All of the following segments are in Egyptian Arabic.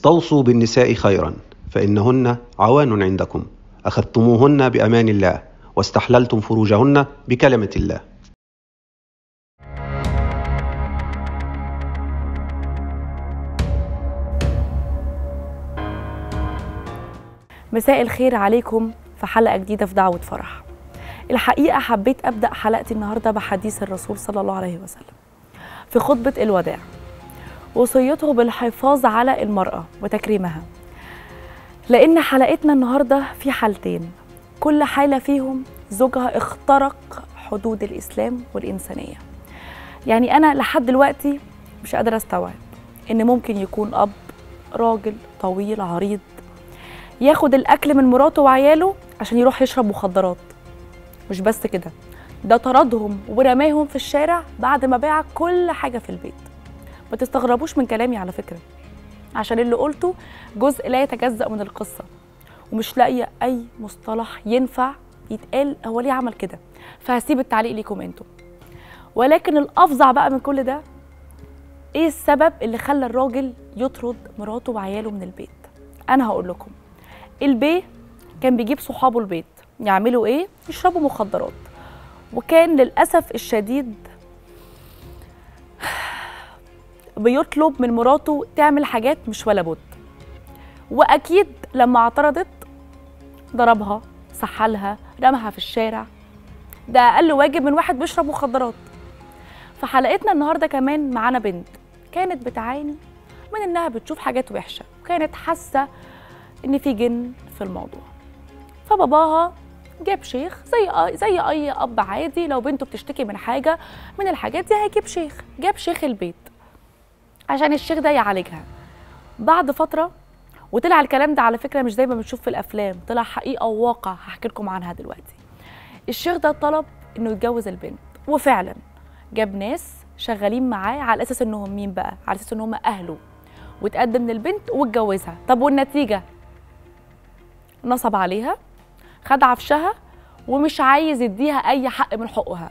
استوصوا بالنساء خيرا فإنهن عوان عندكم أخذتموهن بأمان الله واستحللتم فروجهن بكلمة الله مساء الخير عليكم في حلقة جديدة في دعوة فرح الحقيقة حبيت أبدأ حلقتي النهاردة بحديث الرسول صلى الله عليه وسلم في خطبة الوداع وصيته بالحفاظ على المرأة وتكريمها لأن حلقتنا النهاردة في حالتين كل حالة فيهم زوجها اخترق حدود الإسلام والإنسانية يعني أنا لحد دلوقتي مش قادرة أستوعب إن ممكن يكون أب راجل طويل عريض ياخد الأكل من مراته وعياله عشان يروح يشرب مخدرات مش بس كده ده طردهم ورماهم في الشارع بعد ما باع كل حاجة في البيت ما تستغربوش من كلامي على فكرة عشان اللي قلته جزء لا يتجزأ من القصة ومش لاقية أي مصطلح ينفع يتقال هو ليه عمل كده فهسيب التعليق ليكم انتم ولكن الأفظع بقى من كل ده ايه السبب اللي خلى الراجل يطرد مراته وعياله من البيت انا هقول لكم البيه كان بيجيب صحابه البيت يعملوا ايه يشربوا مخدرات وكان للاسف الشديد بيطلب من مراته تعمل حاجات مش ولا بد واكيد لما اعترضت ضربها سحلها رمها في الشارع ده اقل واجب من واحد بيشرب مخدرات في حلقتنا النهارده كمان معانا بنت كانت بتعاني من انها بتشوف حاجات وحشه وكانت حاسه ان في جن في الموضوع فباباها جاب شيخ زي زي اي اب عادي لو بنته بتشتكي من حاجه من الحاجات دي هيجيب شيخ جاب شيخ البيت عشان الشيخ ده يعالجها بعد فتره وطلع الكلام ده على فكره مش زي ما بنشوف في الافلام طلع حقيقه وواقع هحكي لكم عنها دلوقتي الشيخ ده طلب انه يتجوز البنت وفعلا جاب ناس شغالين معاه على اساس انهم مين بقى على اساس ان هم اهله وتقدم للبنت واتجوزها طب والنتيجه نصب عليها خد عفشها ومش عايز يديها اي حق من حقوقها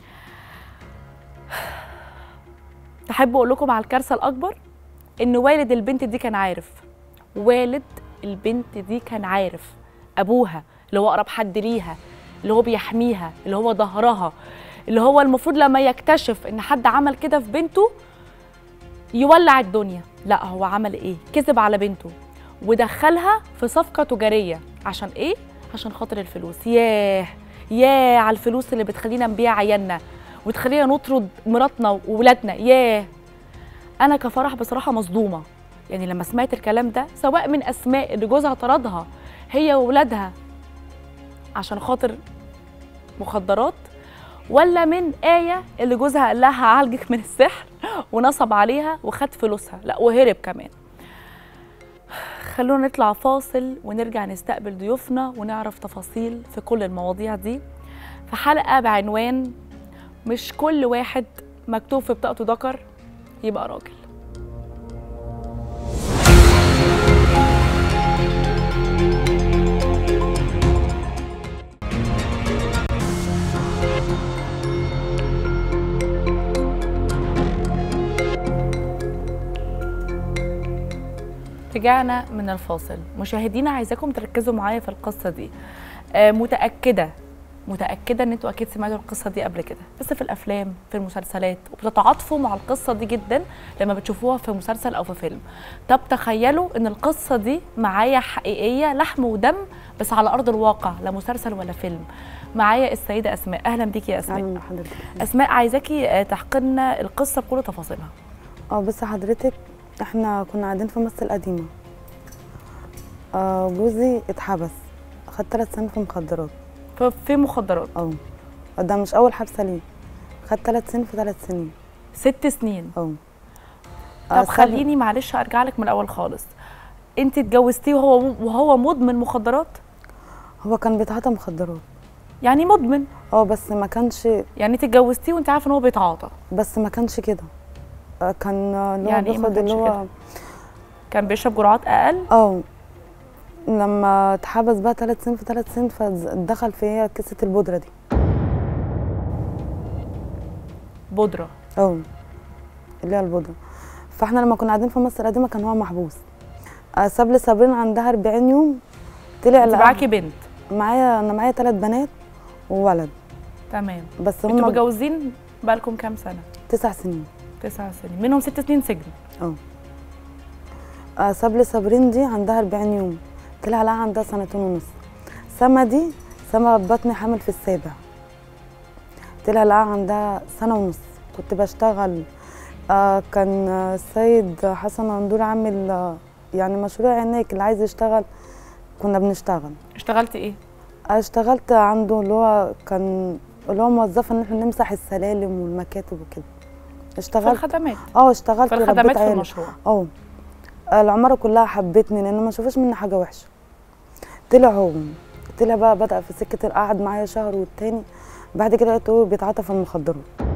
تحب اقول لكم على الكارثه الاكبر ان والد البنت دي كان عارف والد البنت دي كان عارف ابوها اللي هو اقرب حد ليها اللي هو بيحميها اللي هو ظهرها اللي هو المفروض لما يكتشف ان حد عمل كده في بنته يولع الدنيا لا هو عمل ايه كذب على بنته ودخلها في صفقه تجاريه عشان ايه عشان خاطر الفلوس ياه ياه على الفلوس اللي بتخلينا نبيع عيالنا وتخلينا نطرد مراتنا وولادنا ياه انا كفرح بصراحه مصدومه يعني لما سمعت الكلام ده سواء من اسماء اللي جوزها طردها هي وولادها عشان خاطر مخدرات ولا من آية اللي جوزها قال لها هعالجك من السحر ونصب عليها وخد فلوسها لا وهرب كمان خلونا نطلع فاصل ونرجع نستقبل ضيوفنا ونعرف تفاصيل في كل المواضيع دي في حلقة بعنوان مش كل واحد مكتوب في بطاقته ذكر يبقى راجل رجعنا من الفاصل مشاهدينا عايزاكم تركزوا معايا في القصه دي آه متاكده متاكده ان انتوا اكيد سمعتوا القصه دي قبل كده بس في الافلام في المسلسلات وبتتعاطفوا مع القصه دي جدا لما بتشوفوها في مسلسل او في فيلم طب تخيلوا ان القصه دي معايا حقيقيه لحم ودم بس على ارض الواقع لا مسلسل ولا فيلم معايا السيده اسماء اهلا بيكي يا اسماء اهلا حضرتك اسماء عايزاكي تحكي لنا القصه بكل تفاصيلها اه بصي حضرتك احنا كنا قاعدين في مصر القديمه آه جوزي اتحبس خد ثلاث سنين في مخدرات في مخدرات اه ده مش اول حبسه ليه خد ثلاث سنين في ثلاث سنين ست سنين اه طب خليني معلش ارجع لك من الاول خالص انت اتجوزتيه وهو وهو مدمن مخدرات هو كان بيتعاطى مخدرات يعني مدمن اه بس ما كانش يعني انت اتجوزتيه وانت عارفه ان هو بيتعاطى بس ما كانش كده آه كان اللي هو يعني إيه ما بياخد اللي كانش هو كان بيشرب جرعات اقل اه لما اتحبس بقى ثلاث سنين في ثلاث سنين فدخل في هي كيسه البودره دي بودره اه اللي هي البودره فاحنا لما كنا قاعدين في مصر القديمه كان هو محبوس آه، ساب لي صابرين عندها 40 يوم طلع انت لقى- معاكي بنت معايا انا معايا ثلاث بنات وولد تمام بس انتوا هم متجوزين بقالكم كام سنه تسع سنين تسع سنين منهم ست سنين سجن آه، ساب لي صابرين دي عندها 40 يوم طلع لها عندها سنتين ونص سما دي سما بطني حامل في السابع طلع لها عندها سنة ونص كنت بشتغل آه كان آه، السيد حسن اندور عامل آه يعني مشروع هناك اللي عايز يشتغل كنا بنشتغل اشتغلتي ايه أنا اشتغلت عنده اللي هو كان اللي هو موظفة ان احنا نمسح السلالم والمكاتب وكده في اشتغلت الخدمات اه اشتغلت في وربيت الخدمات في عيالي المشروع اه العمارة كلها حبتني لان ما شافوش مني حاجة وحشة طلع هو طلع بقى بدأ في سكة قعد معايا شهر والتاني بعد كده لقيته هو بيتعاطى في المخدرات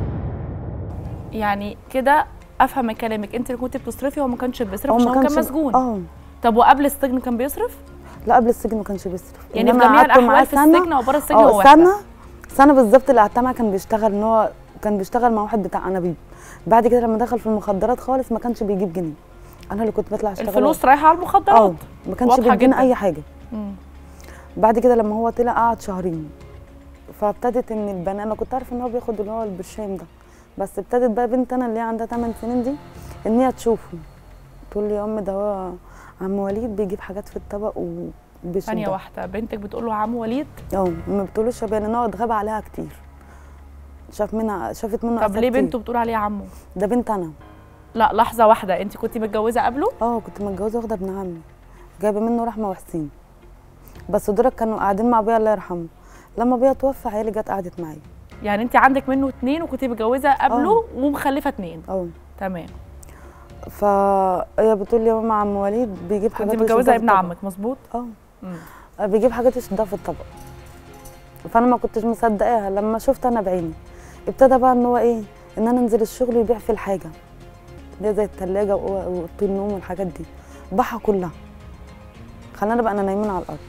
يعني كده افهم من كلامك انت اللي كنت بتصرفي هو ما كانش بيصرف هو عشان ما هو كان كانش- مسجون اه طب وقبل السجن كان بيصرف لا قبل السجن ما كانش بيصرف يعني في إنما جميع قعدت معاه الاحوال في سنة- السجن او بره السجن اه هو واحدة. سنة سنة بالظبط اللي قعدتها معاه كان بيشتغل ان هو كان بيشتغل مع واحد بتاع انابيب بعد كده لما دخل في المخدرات خالص ما كانش بيجيب جنيه انا اللي كنت بطلع اشتغل الفلوس رايحه على اه المخدرات ما كانش واضحة بيدينا جدا. اي حاجه مم. بعد كده لما هو طلع قعد شهرين فابتدت ان البنات انا كنت عارفه ان هو بياخد اللي هو البرشام ده بس ابتدت بقى بنت انا اللي هي عندها 8 سنين دي ان هي تشوفه تقول لي يا ام ده هو عم وليد بيجيب حاجات في الطبق وبيشرب ثانيه واحده بنتك بتقول له عم وليد اه ما بتقولوش شباب لان هو اتغاب عليها كتير شاف منها شافت منه طب أذى ليه كتير. بنته بتقول عليه عمه ده بنت انا لا لحظه واحده انت كنت متجوزه قبله اه كنت متجوزه واخده ابن عمي جايبه منه رحمه وحسين بس دول كانوا قاعدين مع ابويا الله يرحمه لما ابويا توفى عيالي جت قعدت معايا يعني انت عندك منه اتنين وكنت متجوزه قبله ومخلفه اتنين اه تمام فهي بتقول لي يا ماما عم وليد بيجيب كنت حاجات متجوزه ويشدها في ابن الطبق. عمك مظبوط اه مم. بيجيب حاجات يشدها في الطبق فانا ما كنتش مصدقاها لما شفت انا بعيني ابتدى بقى ان هو ايه ان انا انزل الشغل ويبيع في الحاجه اللي هي زي التلاجة وأو- واوضه النوم والحاجات دي باعها كلها خلانا بقى انا نايمين على الارض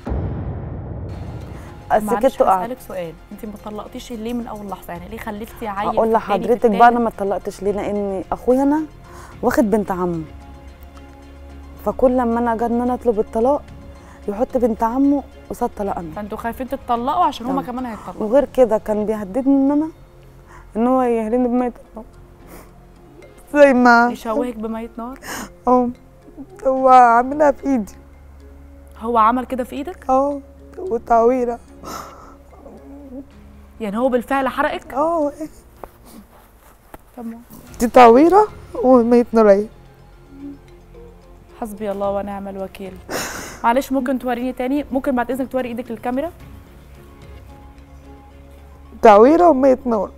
معلش سكت وقعدت هسألك سؤال انت ما طلقتيش ليه من اول لحظه يعني ليه خلفتي عيل اقول في التاني في لحضرتك بقى انا التالت؟ ما اتطلقتش ليه لان اخويا انا واخد بنت عمه فكل لما انا جت ان انا اطلب الطلاق يحط بنت عمه قصاد طلاق انا فانتوا خايفين تتطلقوا عشان هما اه. كمان هيتطلقوا وغير كده كان بيهددني ان انا ان هو يهرني بمية النار زي ما يشوهك بمية نار اه هو عاملها في ايدي هو عمل كده في ايدك اه وتعويره يعني هو بالفعل حرقك اه طب دي تعويره ومية نارية حسبي الله ونعم الوكيل معلش ممكن توريني تاني ممكن بعد اذنك توري ايدك للكاميرا تعويره ومية نار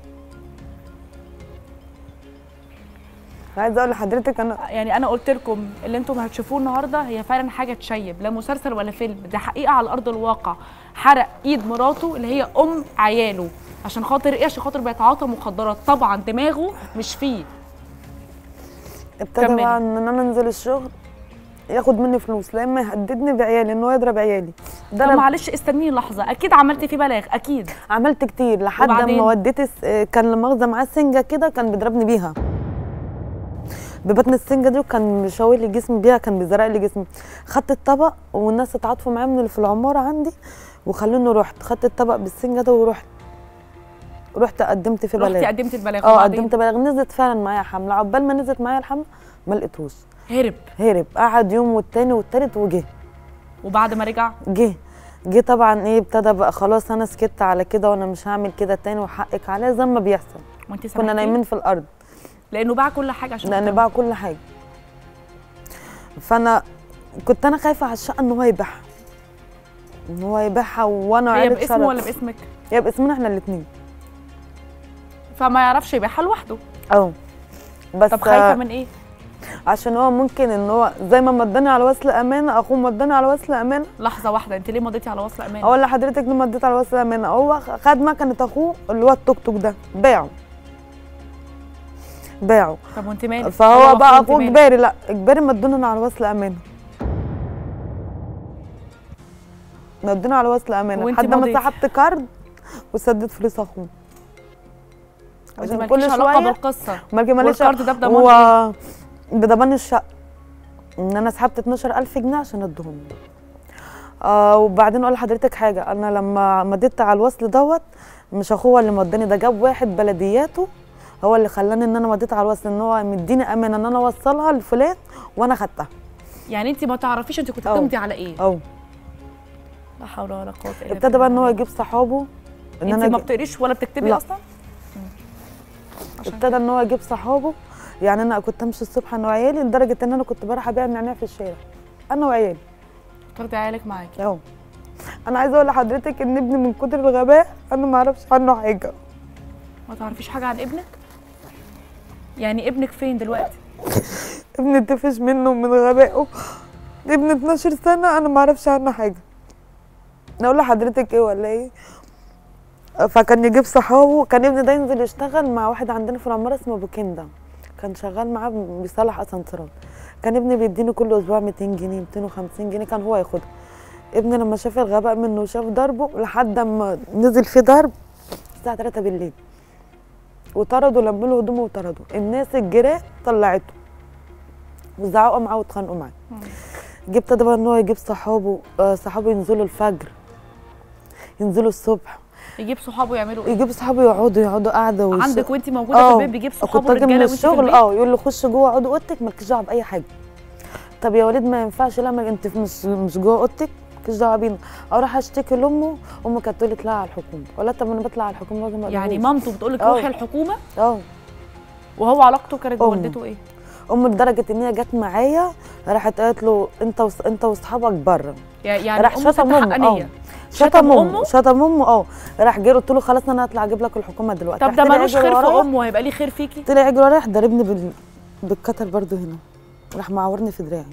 عايزه اقول لحضرتك انا يعني انا قلت لكم اللي انتم هتشوفوه النهارده هي فعلا حاجه تشيب لا مسلسل ولا فيلم ده حقيقه على ارض الواقع حرق ايد مراته اللي هي ام عياله عشان خاطر ايه عشان خاطر بيتعاطى مخدرات طبعا دماغه مش فيه ابتدى كملي. بقى ان انا انزل الشغل ياخد مني فلوس لا اما يهددني بعيالي ان هو يضرب عيالي ده طب انا معلش استنيني لحظه اكيد عملتي فيه بلاغ اكيد عملت كتير لحد وبعدين؟ ما وديت الس- كان لمؤاخذه معاه سنجه كده كان بيضربني بيها ببطن السنجه دي وكان مشاور لي جسمي بيها كان بيزرق لي جسمي خدت الطبق والناس اتعاطفوا معايا من اللي في العماره عندي وخلوني رحت خدت الطبق بالسنجه ده ورحت رحت قدمت في رحتي بلاغ قدمتي البلاغ اه وبعدين؟ قدمت بلاغ نزلت فعلا معايا حمله عقبال ما نزلت معايا الحمله ما لقيتوش هرب هرب قعد يوم والتاني والتالت وجه وبعد ما رجع جه جه طبعا ايه ابتدى بقى خلاص انا سكت على كده وانا مش هعمل كده تاني وحقك عليا زي ما بيحصل وانت كنا سامحتي نايمين في الارض لانه باع كل حاجه عشان لان خاطر- باع كل حاجه فانا كنت انا خايفه على الشقه ان هو يبيعها ان هو يبيعها وانا هي عيلة باسمه شرف. ولا باسمك هي باسمنا احنا الاثنين فما يعرفش يبيعها لوحده اه بس طب خايفه آه، من ايه عشان هو ممكن ان هو زي ما مداني على وصل امانه اخوه مداني على وصل امانه لحظه واحده انت ليه مضيتي على وصل امان اقول لحضرتك ليه مديت على وصل امانه هو خد مكنه اخوه اللي هو التوك توك ده باعه باعه طب وانت مالك فهو هو بقى أخوه، أنت اخوه مالك؟ اجباري لا اجباري مدونا على وصل امانه مدونا على وصل امانه وأنت لحد ما مضيتي. سحبت كارد وسددت فلوس اخوه وانت عشان مالكيش كل علاقه شويه بالقصه مالكي ماليش والكارد ده بضمان هو بضمان الشقه ان انا سحبت 12000 جنيه عشان ادهم له. آه وبعدين اقول لحضرتك حاجه انا لما مديت على الوصل دوت مش اخوه اللي موداني ده جاب واحد بلدياته هو اللي خلاني ان انا مديت على الوصل ان هو مديني امانه ان انا اوصلها لفلان وانا خدتها يعني انت ما تعرفيش انت كنت أو. بتمضي على ايه او لا حول ولا قوه الا ابتدى بقى ان هو يجيب صحابه ان انت انا ما ج- بتقريش ولا بتكتبي لا. اصلا عشان ابتدى ان هو يجيب صحابه يعني انا كنت امشي الصبح انا وعيالي لدرجه ان انا كنت بروح ابيع النعناع في الشارع انا وعيالي تاخدي عيالك معاكي اهو انا عايزه اقول لحضرتك ان ابني من كتر الغباء انا ما اعرفش عنه حاجه ما تعرفيش حاجه عن ابنك يعني ابنك فين دلوقتي ابني اتفش منه من غبائه ابني 12 سنه انا ما اعرفش عنه حاجه انا اقول لحضرتك ايه ولا ايه فكان يجيب صحابه كان ابني ده ينزل يشتغل مع واحد عندنا في العماره اسمه ابو كندا كان شغال معاه بيصلح اسانسيرات كان ابني بيديني كل اسبوع 200 جنيه 250 جنيه كان هو ياخدها ابني لما شاف الغباء منه وشاف ضربه لحد ما نزل في ضرب الساعه 3 بالليل وطردوا لموا له هدومه وطردوا الناس الجيران طلعته وزعقوا معاه واتخانقوا معاه جبت ده بقى ان هو يجيب صحابه آه، صحابه ينزلوا الفجر ينزلوا الصبح يجيب صحابه يعملوا ايه يجيب صحابه يقعدوا يقعدوا قاعده وش- عندك وانت موجوده في آه، البيت بيجيب صحابه كنت اجي من رجاله وانت في الشغل البيت اه يقول له خش جوه اقعدي اوضتك مالكيش دعوه باي حاجه طب يا وليد ما ينفعش لا ما انت مش مش جوه اوضتك مالكيش دعوه بينا اروح اشتكي لامه امه كانت تقول لي اطلعي على الحكومه ولا طب انا بطلع على الحكومه واجي ما يعني أقولهوش. مامته بتقول لك آه. روحي الحكومه اه وهو علاقته كانت أم. بوالدته ايه امه لدرجه ان هي جت معايا راحت قالت له انت وص... انت واصحابك بره يعني راح امه ست شتم امه حقانيه اه شتم شتم أمه؟ امه شتم امه اه راح جه قلت له خلاص انا هطلع اجيب لك الحكومه دلوقتي طب راح ده طلع ملوش يجري خير في ورايا. امه هيبقى ليه خير فيكي طلع يجري ورايا راح ضربني بال... بالكتر برضو هنا راح معورني في دراعي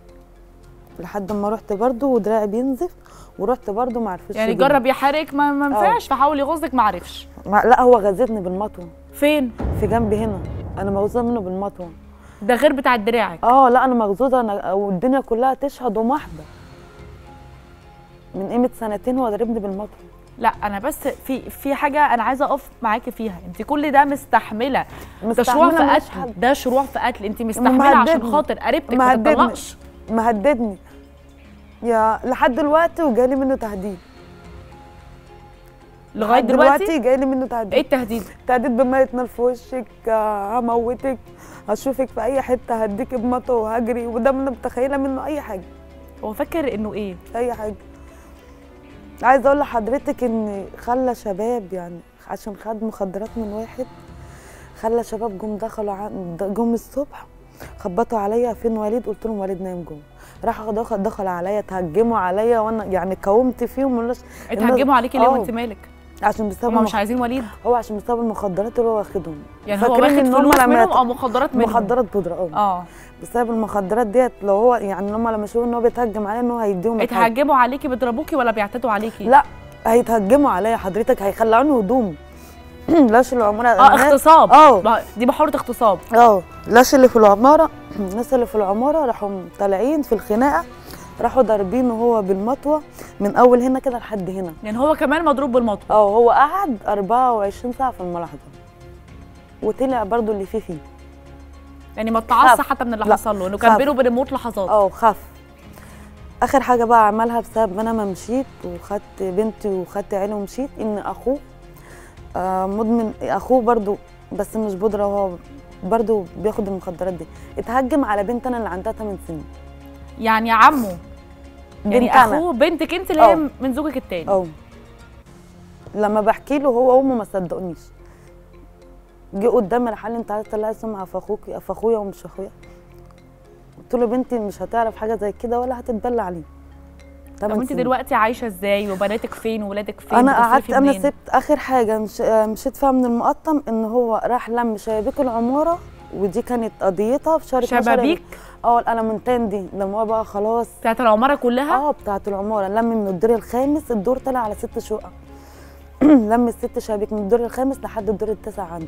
لحد ما رحت برضو ودراعي بينزف ورحت برضو ما عرفتش يعني يجيبني. جرب يحرك ما ما ينفعش فحاول يغزك ما عرفش ما... لا هو غزتني بالمطوه فين في جنبي هنا انا مغزوطه منه بالمطوه ده غير بتاع دراعك اه لا انا مغزوطه انا والدنيا كلها تشهد ام واحده من قيمه سنتين هو ضربني بالمطوه لا انا بس في في حاجه انا عايزه اقف معاكي فيها انت كل ده مستحمله ده شروع في مستحملة مش قتل حل. ده شروع في قتل انت مستحمله عشان مهددني. خاطر قريبتك ما مهددني. تطلقش مهددني يا لحد دلوقتي وجالي منه تهديد لغايه لحد دلوقتي جاي منه تهديد ايه التهديد تهديد بمية نار في وشك آه، هموتك هشوفك في اي حته هديك بمطوه وهجري وده انا متخيله منه اي حاجه هو فاكر انه ايه اي حاجه عايزه اقول لحضرتك ان خلى شباب يعني عشان خد مخدرات من واحد خلى شباب جم دخلوا عن جم الصبح خبطوا عليا فين وليد قلت لهم وليد نايم جوه راحوا دخل دخلوا عليا تهجموا عليا وانا يعني قاومت فيهم ولاش اتهجموا عليكي ليه آه. وانت مالك عشان بسبب هم مش المخ... عايزين وليد هو عشان بسبب المخدرات اللي هو واخدهم يعني هو فاكرين واخد إن هم فلوس لما منهم يت- او مخدرات منهم مخدرات بودره اه اه بسبب المخدرات ديت لو هو يعني هم لما شافوا ان هو بيتهجم عليا ان هو هيديهم الحاجة. اتهجموا عليكي بيضربوكي ولا بيعتدوا عليكي لا هيتهجموا عليا حضرتك هيخلعوني هدوم لاش العماره اه الناس- اغتصاب اه ما- دي محاولة اغتصاب اه لاش اللي في العماره الناس اللي في العماره راحوا طالعين في الخناقه راحوا ضاربينه هو بالمطوه من اول هنا كده لحد هنا يعني هو كمان مضروب بالمطوه اه هو قعد 24 ساعه في الملاحظه وطلع برضو اللي فيه فيه يعني ما اتعصى خاف. حتى من اللي لا، حصل له انه كان خاف. بينه وبين الموت لحظات اه خاف اخر حاجه بقى عملها بسبب انا ما مشيت وخدت بنتي وخدت عيني ومشيت ان اخوه آه مدمن اخوه برضو بس مش بودره هو برضو بياخد المخدرات دي اتهجم على بنت انا اللي عندها 8 سنين يعني عمه يعني بنت أنا. اخوه بنتك انت اللي هي اه. من زوجك التاني اه لما بحكي له هو وامه ما صدقونيش جه قدامي راح قال لي انت عايز تطلعي سمعه في اخوك في اخويا ومش اخويا قلت له بنتي مش هتعرف حاجه زي كده ولا هتتبلى عليه طب تمن انت سنين. دلوقتي عايشه ازاي وبناتك فين وولادك فين انا بتصرفي قعدت انا منين؟ سبت اخر حاجه مش مشيت فيها من المقطم ان هو راح لم شبابيك العماره ودي كانت قضيتها في شهر 12 شبابيك اه الالمنتان دي لما هو بقى خلاص بتاعت العماره كلها اه بتاعت العماره لم من الدور الخامس الدور طلع على ست شقق لم الست شبابيك من الدور الخامس لحد الدور التاسع عندي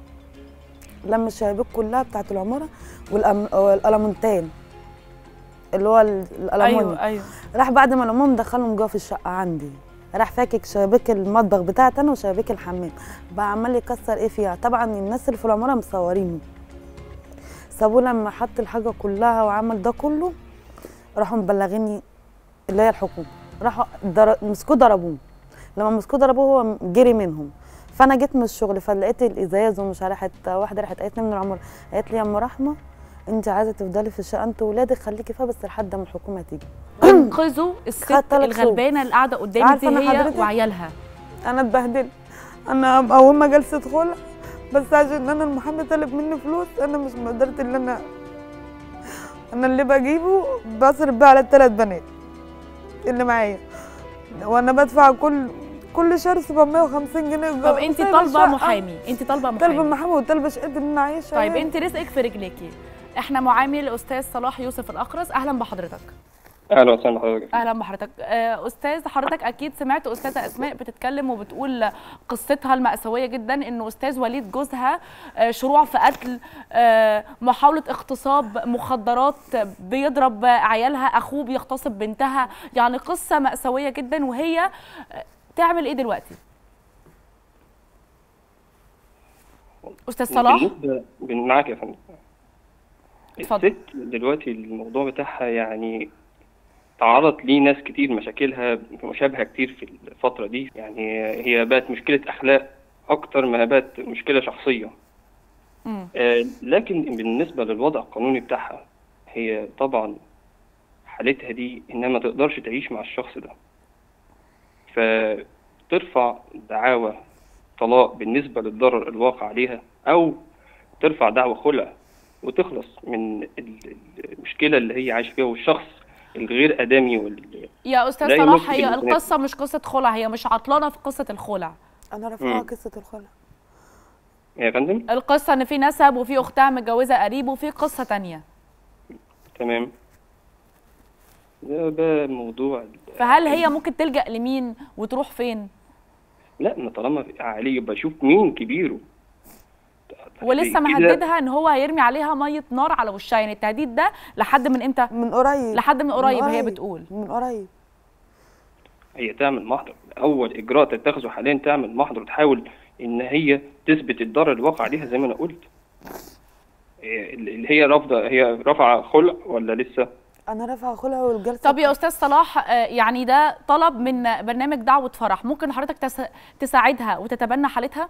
لم الشبابيك كلها بتاعت العماره والأم- والالمنتان اللي هو ال- الالمونيوم ايوه ايوه راح بعد ما الامام دخلهم جوه في الشقه عندي راح فاكك شبابيك المطبخ بتاعتي انا وشبابيك الحمام بقى عمال يكسر ايه فيها طبعا الناس اللي في العماره مصوريني سابوه لما حط الحاجه كلها وعمل ده كله راحوا مبلغيني اللي هي الحكومه راحوا در... مسكوه ضربوه لما مسكوه ضربوه هو جري منهم فانا جيت من الشغل فلقيت الازاز ومش عارفه حتى واحده راحت قالت لي من العمر قالت لي يا ام رحمه انت عايزه تفضلي في الشقه انت وولادك خليكي فيها بس لحد ما الحكومه تيجي انقذوا الست خدت تلات شهور. الغلبانه اللي قاعده قدامي عارفة دي أنا هي حضرتك؟ وعيالها انا اتبهدلت انا اول ما جلسه خلع بس عشان انا المحامي طلب مني فلوس انا مش قدرت ان انا انا اللي بجيبه بصرف بيه على الثلاث بنات اللي معايا وانا بدفع كل كل شهر 750 جنيه طب انت سايبة طالبه الشقة. محامي انت طالبه طالبه محامي محامي وطالبه شقه ان انا عايشه طيب يعني. انت رزقك في رجليكي احنا معامي الاستاذ صلاح يوسف الاقرص اهلا بحضرتك اهلا وسهلا بحضرتك اهلا بحضرتك آه، استاذ حضرتك اكيد سمعت استاذه اسماء بتتكلم وبتقول قصتها المأساويه جدا انه استاذ وليد جوزها آه، شروع في قتل آه، محاوله اغتصاب مخدرات بيضرب عيالها اخوه بيغتصب بنتها يعني قصه مأساويه جدا وهي آه، تعمل ايه دلوقتي استاذ صلاح بالنسبه بن- معاك يا فندم اتفضل. الست دلوقتي الموضوع بتاعها يعني تعرض ليه ناس كتير مشاكلها مشابهه كتير في الفتره دي يعني هي بقت مشكله اخلاق اكتر ما بقت مشكله شخصيه مم. آه، لكن بالنسبه للوضع القانوني بتاعها هي طبعا حالتها دي انها ما تقدرش تعيش مع الشخص ده فترفع دعاوى طلاق بالنسبه للضرر الواقع عليها او ترفع دعوى خلع وتخلص من ال- ال- المشكله اللي هي عايشه فيها والشخص الغير ادمي وال... يا استاذ لا صلاح يمكن هي البنات. القصه مش قصه خلع هي مش عطلانه في قصه الخلع انا رافعه مم. قصه الخلع يا فندم القصه ان في نسب وفي اختها متجوزه قريب وفي قصه تانية تمام ده بقى موضوع ال- فهل هي ممكن تلجأ لمين وتروح فين لا ما طالما عليه يبقى شوف مين كبيره ولسه كده مهددها ان هو هيرمي عليها ميه نار على وشها يعني التهديد ده لحد من امتى من قريب لحد من قريب هي قريب. بتقول من قريب هي تعمل محضر اول اجراء تتخذه حاليا تعمل محضر وتحاول ان هي تثبت الضرر الواقع عليها زي ما انا قلت إيه اللي هي رافضه هي رافعه خلع ولا لسه انا رافعه خلع والجلسه طب يا استاذ صلاح آه، يعني ده طلب من برنامج دعوه فرح ممكن حضرتك تس... تساعدها وتتبنى حالتها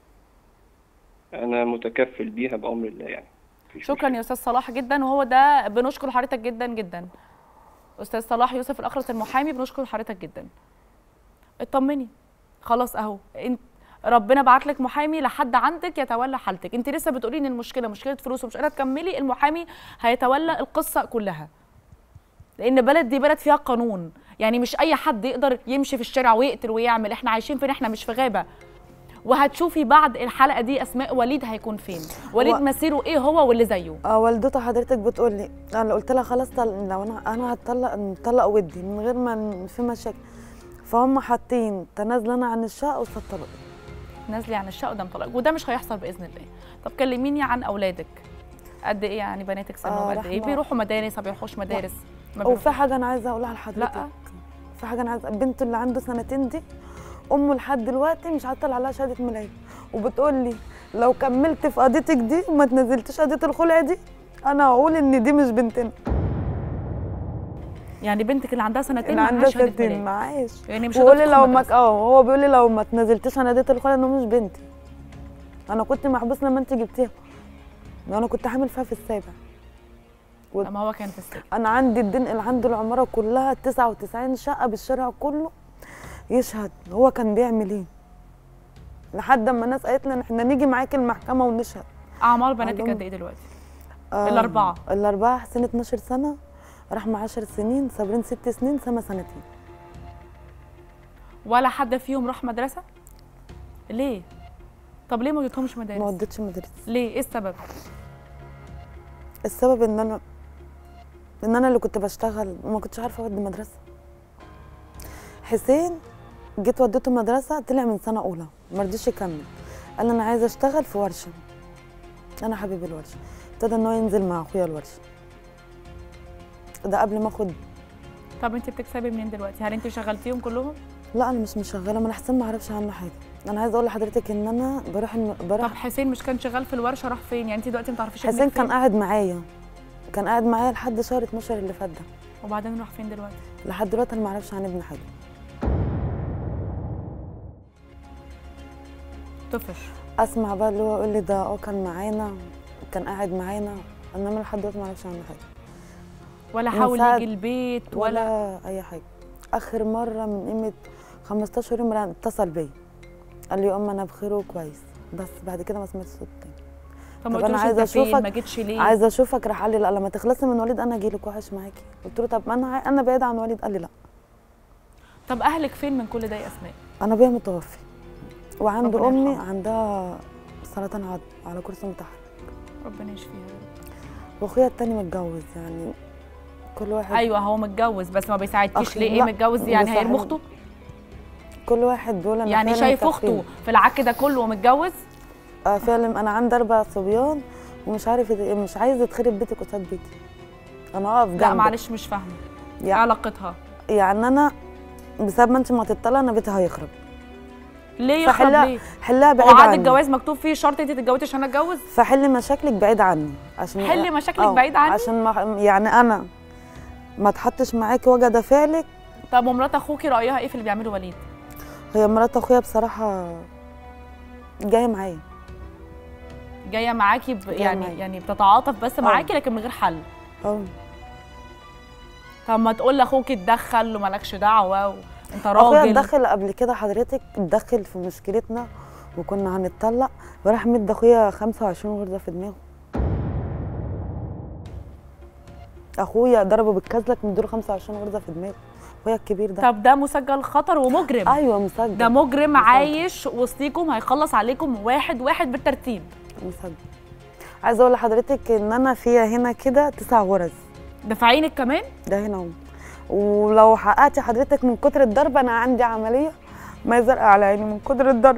انا متكفل بيها بامر الله يعني مفيش شكرا مشكلة. يا استاذ صلاح جدا وهو ده بنشكر حضرتك جدا جدا استاذ صلاح يوسف الاخرس المحامي بنشكر حضرتك جدا اطمني خلاص اهو انت ربنا بعت لك محامي لحد عندك يتولى حالتك انت لسه بتقولي ان المشكله مشكله فلوس ومش قادره تكملي المحامي هيتولى القصه كلها لان بلد دي بلد فيها قانون يعني مش اي حد يقدر يمشي في الشارع ويقتل ويعمل احنا عايشين فين احنا مش في غابه وهتشوفي بعد الحلقه دي اسماء وليد هيكون فين وليد هو- مسيره ايه هو واللي زيه اه والدته حضرتك بتقول لي انا قلت لها خلاص طل... لو انا انا هتطلق نطلق ودي من غير ما ن- في مشاكل فهم حاطين تنازلنا عن الشقه قصاد طلاق نازلي عن الشقه قدام طلاق وده مش هيحصل باذن الله طب كلميني عن اولادك قد ايه يعني بناتك سنهم آه، قد ايه رحمة. بيروحوا مدارس ما بيروحوش مدارس ما وفي بيروحوش. حاجه انا عايزه اقولها لحضرتك لا في حاجه انا عايزه بنته اللي عنده سنتين دي امه لحد دلوقتي مش هطلع عليها شهاده ميلاد وبتقول لي لو كملت في قضيتك دي وما تنزلتش قضيه الخلع دي انا هقول ان دي مش بنتنا يعني بنتك اللي عندها سنتين اللي معهاش عندها شهاده سنتين ميلاد معاش يعني مش بيقول لي هتدخل لو ما مدرسة. اه هو بيقول لي لو ما تنزلتيش عن قضيه الخلع انه مش بنتي انا كنت محبوس لما انت جبتيها انا كنت حامل فيها في السابع لما هو كان في السجن انا عندي الدين اللي عنده العماره كلها 99 شقه بالشارع كله يشهد هو كان بيعمل ايه لحد اما الناس قالت لنا احنا نيجي معاك المحكمه ونشهد اعمار بناتك عندهم- قد ايه دلوقتي آه الأربعة. الاربعه حسين 12 سنه رحمه 10 سنين صابرين 6 سنين سما سنتين ولا حد فيهم راح مدرسه ليه طب ليه ما وديتهمش ما مدارس وديتش مدرسه ليه ايه السبب السبب ان انا ان انا اللي كنت بشتغل وما كنتش عارفه اودي مدرسه حسين جيت وديته مدرسه طلع من سنه اولى ما رضيش يكمل قال انا عايزه اشتغل في ورشه انا حبيب الورشه ابتدى ان هو ينزل مع اخويا الورشه ده قبل ما اخد طب انت بتكسبي منين دلوقتي هل انت شغلتيهم كلهم لا انا مش مشغله ما انا حسين ما اعرفش عنه حاجه انا عايزه اقول لحضرتك ان انا بروح الم... بروح طب حسين مش كان شغال في الورشه راح فين يعني انت دلوقتي ما تعرفيش ابنك حسين كان فين؟ قاعد معايا كان قاعد معايا لحد شهر 12 اللي فات ده وبعدين راح فين دلوقتي لحد دلوقتي انا ما اعرفش عن ابني حاجه طفش اسمع بقى اللي هو يقول لي ده اه كان معانا كان قاعد معانا انما لحد دلوقتي ما اعرفش عنه حاجه ولا من حاول ساعة يجي البيت ولا, ولا اي حاجه اخر مره من قيمه 15 يوم راح اتصل بيا قال لي يا ام انا بخير وكويس بس بعد كده ما سمعتش صوت تاني طب ما طب أنا قلتلوش عايزة انت فين أشوفك. ما جيتش ليه عايزه اشوفك راح قال لي لا لما تخلصي من وليد انا اجي لك وحش معاكي قلت له طب انا عاي- انا بعيد عن وليد قال لي لا طب اهلك فين من كل ده يا اسماء انا ابويا متوفي وعند ربنا امي يرحمه. عندها سرطان عظم على كرسي متحرك ربنا يشفيها يا رب واخويا التاني متجوز يعني كل واحد ايوه هو متجوز بس ما بيساعدكيش أخي، ليه ايه لا، متجوز يعني هيرمي بيساعد- اخته كل واحد بيقول انا يعني فعلاً شايف مكفيني. اخته في العك ده كله ومتجوز اه فعلا انا عندي اربع صبيان ومش عارف يت- مش عايزه اتخرب بيتك قصاد بيتي انا اقف لا جنبك معلش مش فاهمه ايه يعني, علاقتها يعني انا بسبب ما انت ما تطلع انا بيتي هيخرب ليه يخرب فحلها ليه حلها هو بعيد عقد عني الجواز مكتوب فيه شرط انت تتجوزي عشان اتجوز فحل مشاكلك بعيد عني عشان حلي مشاكلك آه، بعيد عني عشان ما يعني انا ما اتحطش معاكي وجع ده فعلك طب ومرات اخوكي رايها ايه في اللي بيعمله وليد هي مرات اخويا بصراحه جايه معايا جايه معاكي ب... جاية يعني معايا. يعني بتتعاطف بس آه. معاكي لكن من غير حل اه طب ما تقول لاخوكي اتدخل ومالكش دعوه وانت اخويا راجل اتدخل قبل كده حضرتك اتدخل في مشكلتنا وكنا هنتطلق وراح مد اخويا 25 غرزه في دماغه اخويا ضربه بالكازلك مديله 25 غرزه في دماغه اخويا الكبير ده طب ده مسجل خطر ومجرم ايوه مسجل ده مجرم مسجل. عايش وسطيكم هيخلص عليكم واحد واحد بالترتيب مسجل عايزه اقول لحضرتك ان انا فيها هنا كده تسع غرز ده في عينك كمان ده هنا اهو ولو حققتي حضرتك من كتر الضرب انا عندي عمليه ما يزرق على عيني من كتر الضرب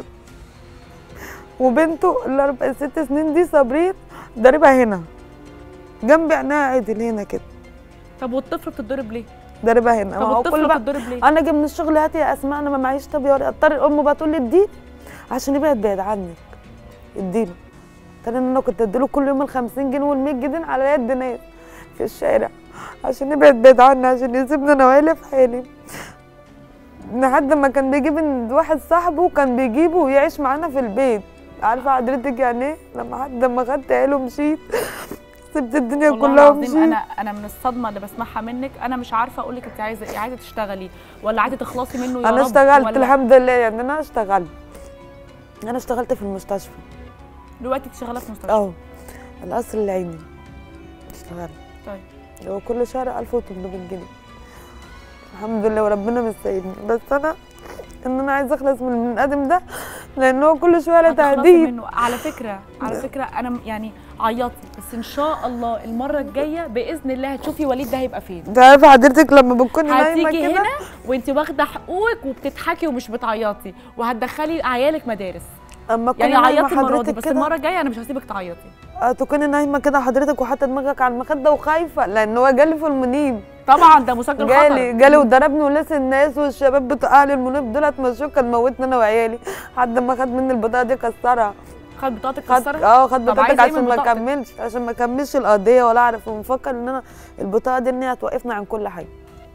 وبنته الاربع ست سنين دي صابرين ضاربها هنا جنب عينها عدل هنا كده طب والطفل بتتضرب ليه ضاربها هنا طب ما هو والطفل كل بقى بتتضرب ليه انا اجي من الشغل هاتي يا اسماء انا ما معيش طب يا اضطر الام بقى تقول لي اديه عشان يبعد بعيد عنك اديله تاني ان انا كنت اديله كل يوم ال 50 جنيه وال 100 جنيه على يد ناس في الشارع عشان يبعد بعيد عني عشان يسيبني انا وعيلي في حالي لحد ما كان بيجيب عند واحد صاحبه كان بيجيبه ويعيش معانا في البيت عارفه حضرتك يعني ايه لما حد لما خدت عيله ومشيت سبت الدنيا والله كلها العظيم ومشيت انا انا من الصدمه اللي بسمعها منك انا مش عارفه اقول لك انت عايزه ايه عايزه تشتغلي ولا عايزه تخلصي منه يا انا رب اشتغلت ولا الحمد لله يعني انا اشتغلت انا اشتغلت في المستشفى دلوقتي انت شغاله في مستشفى اه القصر العيني اشتغلت طيب هو كل شهر 1800 جنيه الحمد لله وربنا مساعدني بس انا ان انا عايزه اخلص من من الادم ده لان هو كل شويه له هتخلصي تهديد منه على فكره على فكره انا م- يعني عيطي بس ان شاء الله المره الجايه باذن الله هتشوفي وليد ده هيبقى فين انت عارفه حضرتك لما بتكوني نايمه هتيجي كده هنا وانت واخده حقوقك وبتضحكي ومش بتعيطي وهتدخلي عيالك مدارس اما تكوني يعني نايمه عيطي المره دي حضرتك بس كده المره الجايه انا مش هسيبك تعيطي آه، تكوني نايمه كده حضرتك وحاطه دماغك على المخده وخايفه لان هو جالي في المنيب طبعا ده مسجل جالي خطر جالي وضربني ولسه الناس والشباب بتوع اهل المنيب دولت مشوه كان موتني انا وعيالي لحد ما خد مني البطاقه دي كسرها خد بطاقتك خد كسرت اه خد طب بطاقتك عايزة ايه من عشان ما بطاقتك؟ اكملش عشان ما اكملش القضيه ولا اعرف ومفكر ان انا البطاقه دي ان هي هتوقفني عن كل حاجه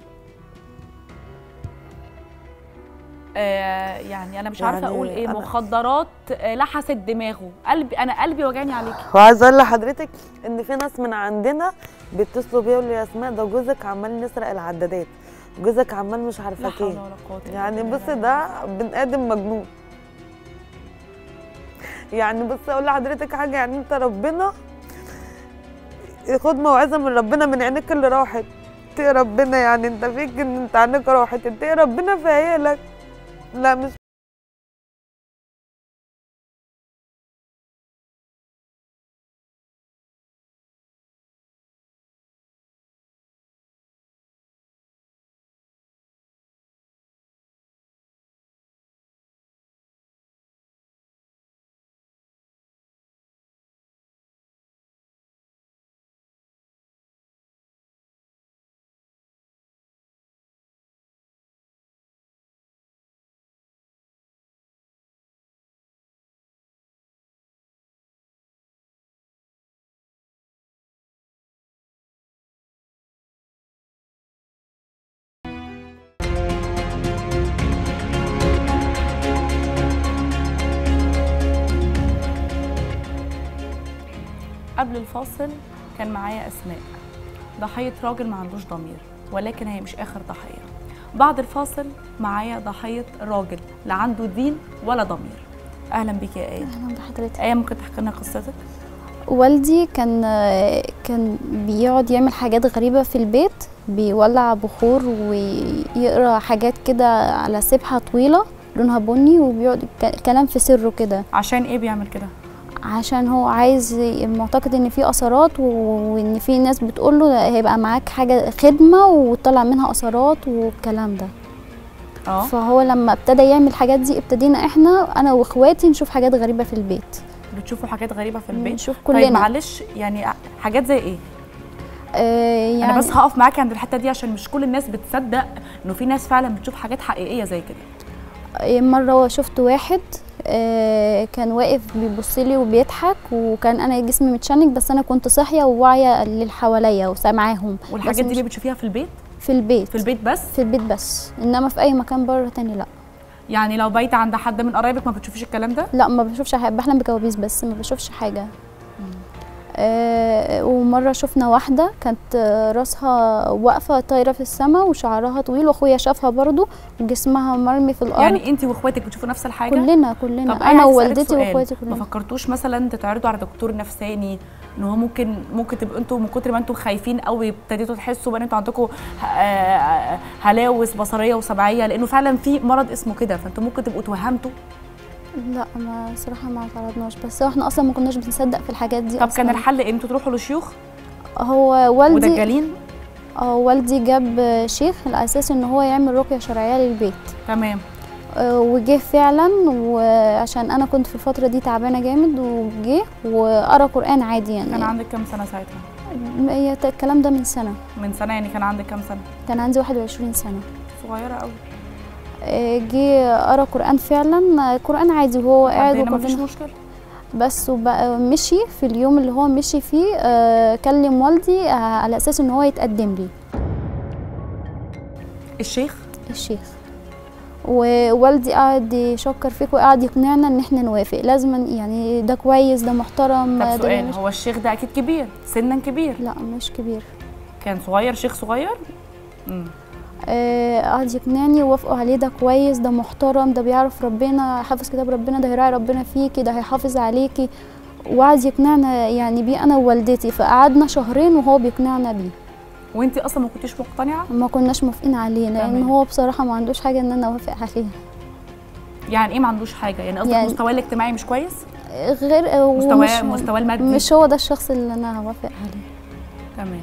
آه يعني انا مش عارفه يعني اقول ايه أنا- مخدرات آه لحست دماغه قلبي انا قلبي وجعني عليكي وعايزه اقول لحضرتك ان في ناس من عندنا بيتصلوا بيا يقولوا لي يا اسماء ده جوزك عمال نسرق العدادات جوزك عمال مش لا عارفه حول ايه ولا قوه إلا يعني بالله. بص ده بني ادم مجنون يعني بص اقول لحضرتك حاجه يعني انت ربنا خد موعظه من ربنا من عينيك اللي راحت اتقي ربنا يعني انت فيك ان انت عينيك راحت اتقي ربنا في عيالك لا مش قبل الفاصل كان معايا اسماء ضحيه راجل ما عندوش ضمير ولكن هي مش اخر ضحيه بعد الفاصل معايا ضحيه راجل لا عنده دين ولا ضمير اهلا بك يا ايه اهلا بحضرتك ايه ممكن تحكي لنا قصتك والدي كان كان بيقعد يعمل حاجات غريبة في البيت بيولع بخور ويقرا حاجات كده على سبحة طويلة لونها بني وبيقعد ك- كلام في سره كده عشان ايه بيعمل كده عشان هو عايز معتقد ان في اثارات و- وان في ناس بتقول له هيبقى معاك حاجة خدمة وتطلع منها اثارات والكلام ده اه فهو لما ابتدى يعمل الحاجات دي ابتدينا احنا انا واخواتي نشوف حاجات غريبة في البيت بتشوفوا حاجات غريبه في البيت نشوف طيب كلنا معلش يعني حاجات زي ايه آه يعني انا بس هقف معاكي عند الحته دي عشان مش كل الناس بتصدق انه في ناس فعلا بتشوف حاجات حقيقيه زي كده مرة شفت واحد آه، كان واقف بيبص لي وبيضحك وكان انا جسمي متشنج بس انا كنت صاحيه وواعيه للي حواليا وسامعاهم والحاجات بس دي مش- اللي بتشوفيها في البيت في البيت في البيت بس في البيت بس انما في اي مكان بره تاني لا يعني لو بايته عند حد من قرايبك ما بتشوفيش الكلام ده لا ما بشوفش حاجه بحلم بكوابيس بس ما بشوفش حاجه آه ومره شفنا واحده كانت آه، راسها واقفه طايره في السماء وشعرها طويل واخويا شافها برضو وجسمها مرمي في الارض يعني انت واخواتك بتشوفوا نفس الحاجه كلنا كلنا طب انا عايزة أسألك ووالدتي سؤال. واخواتي ما كلنا فكرتوش مثلا تتعرضوا على دكتور نفساني ان هو ممكن ممكن تبقوا انتوا من كتر ما انتوا خايفين قوي ابتديتوا تحسوا بان انتوا عندكم ه- آه، هلاوس بصريه وسمعيه لانه فعلا في مرض اسمه كده فانتوا ممكن تبقوا توهمتوا لا ما صراحه ما تعرضناش بس هو احنا اصلا ما كناش بنصدق في الحاجات دي طب أصلاً. كان الحل ان انتوا تروحوا لشيوخ هو والدي ودجالين اه والدي جاب شيخ على اساس ان هو يعمل رقيه شرعيه للبيت تمام آه، وجه فعلا وعشان انا كنت في الفتره دي تعبانه جامد وجه وقرا قران عادي يعني كان عندك كام سنه ساعتها هي ت- الكلام ده من سنه من سنه يعني كان عندك كام سنه كان عندي 21 سنه صغيره قوي آه، جه قرا قران فعلا آه، قران عادي وهو قاعد ما فيش وكلنا مشكله بس وبقى مشي في اليوم اللي هو مشي فيه آه، كلم والدي آه، على اساس ان هو يتقدم لي الشيخ الشيخ ووالدي قعد يشكر فيك وقعد يقنعنا ان احنا نوافق لازما يعني ده كويس ده محترم طب ده سؤال مش... هو الشيخ ده اكيد كبير سنا كبير لا مش كبير كان صغير شيخ صغير امم آه، قعد يقنعني ووافقوا عليه ده كويس ده محترم ده بيعرف ربنا حافظ كتاب ربنا ده هيراعي ربنا فيكي ده هيحافظ عليكي وقعد يقنعنا يعني بيه انا ووالدتي فقعدنا شهرين وهو بيقنعنا بيه وانت اصلا ما كنتيش مقتنعه ما كناش موافقين عليه لان تمام. هو بصراحه ما عندوش حاجه ان انا اوافق عليها يعني ايه ما عندوش حاجه يعني قصدك يعني- مستواه الاجتماعي مش كويس غير آه، مستواه ومش- مستواه المادي مش هو ده الشخص اللي انا هوافق عليه تمام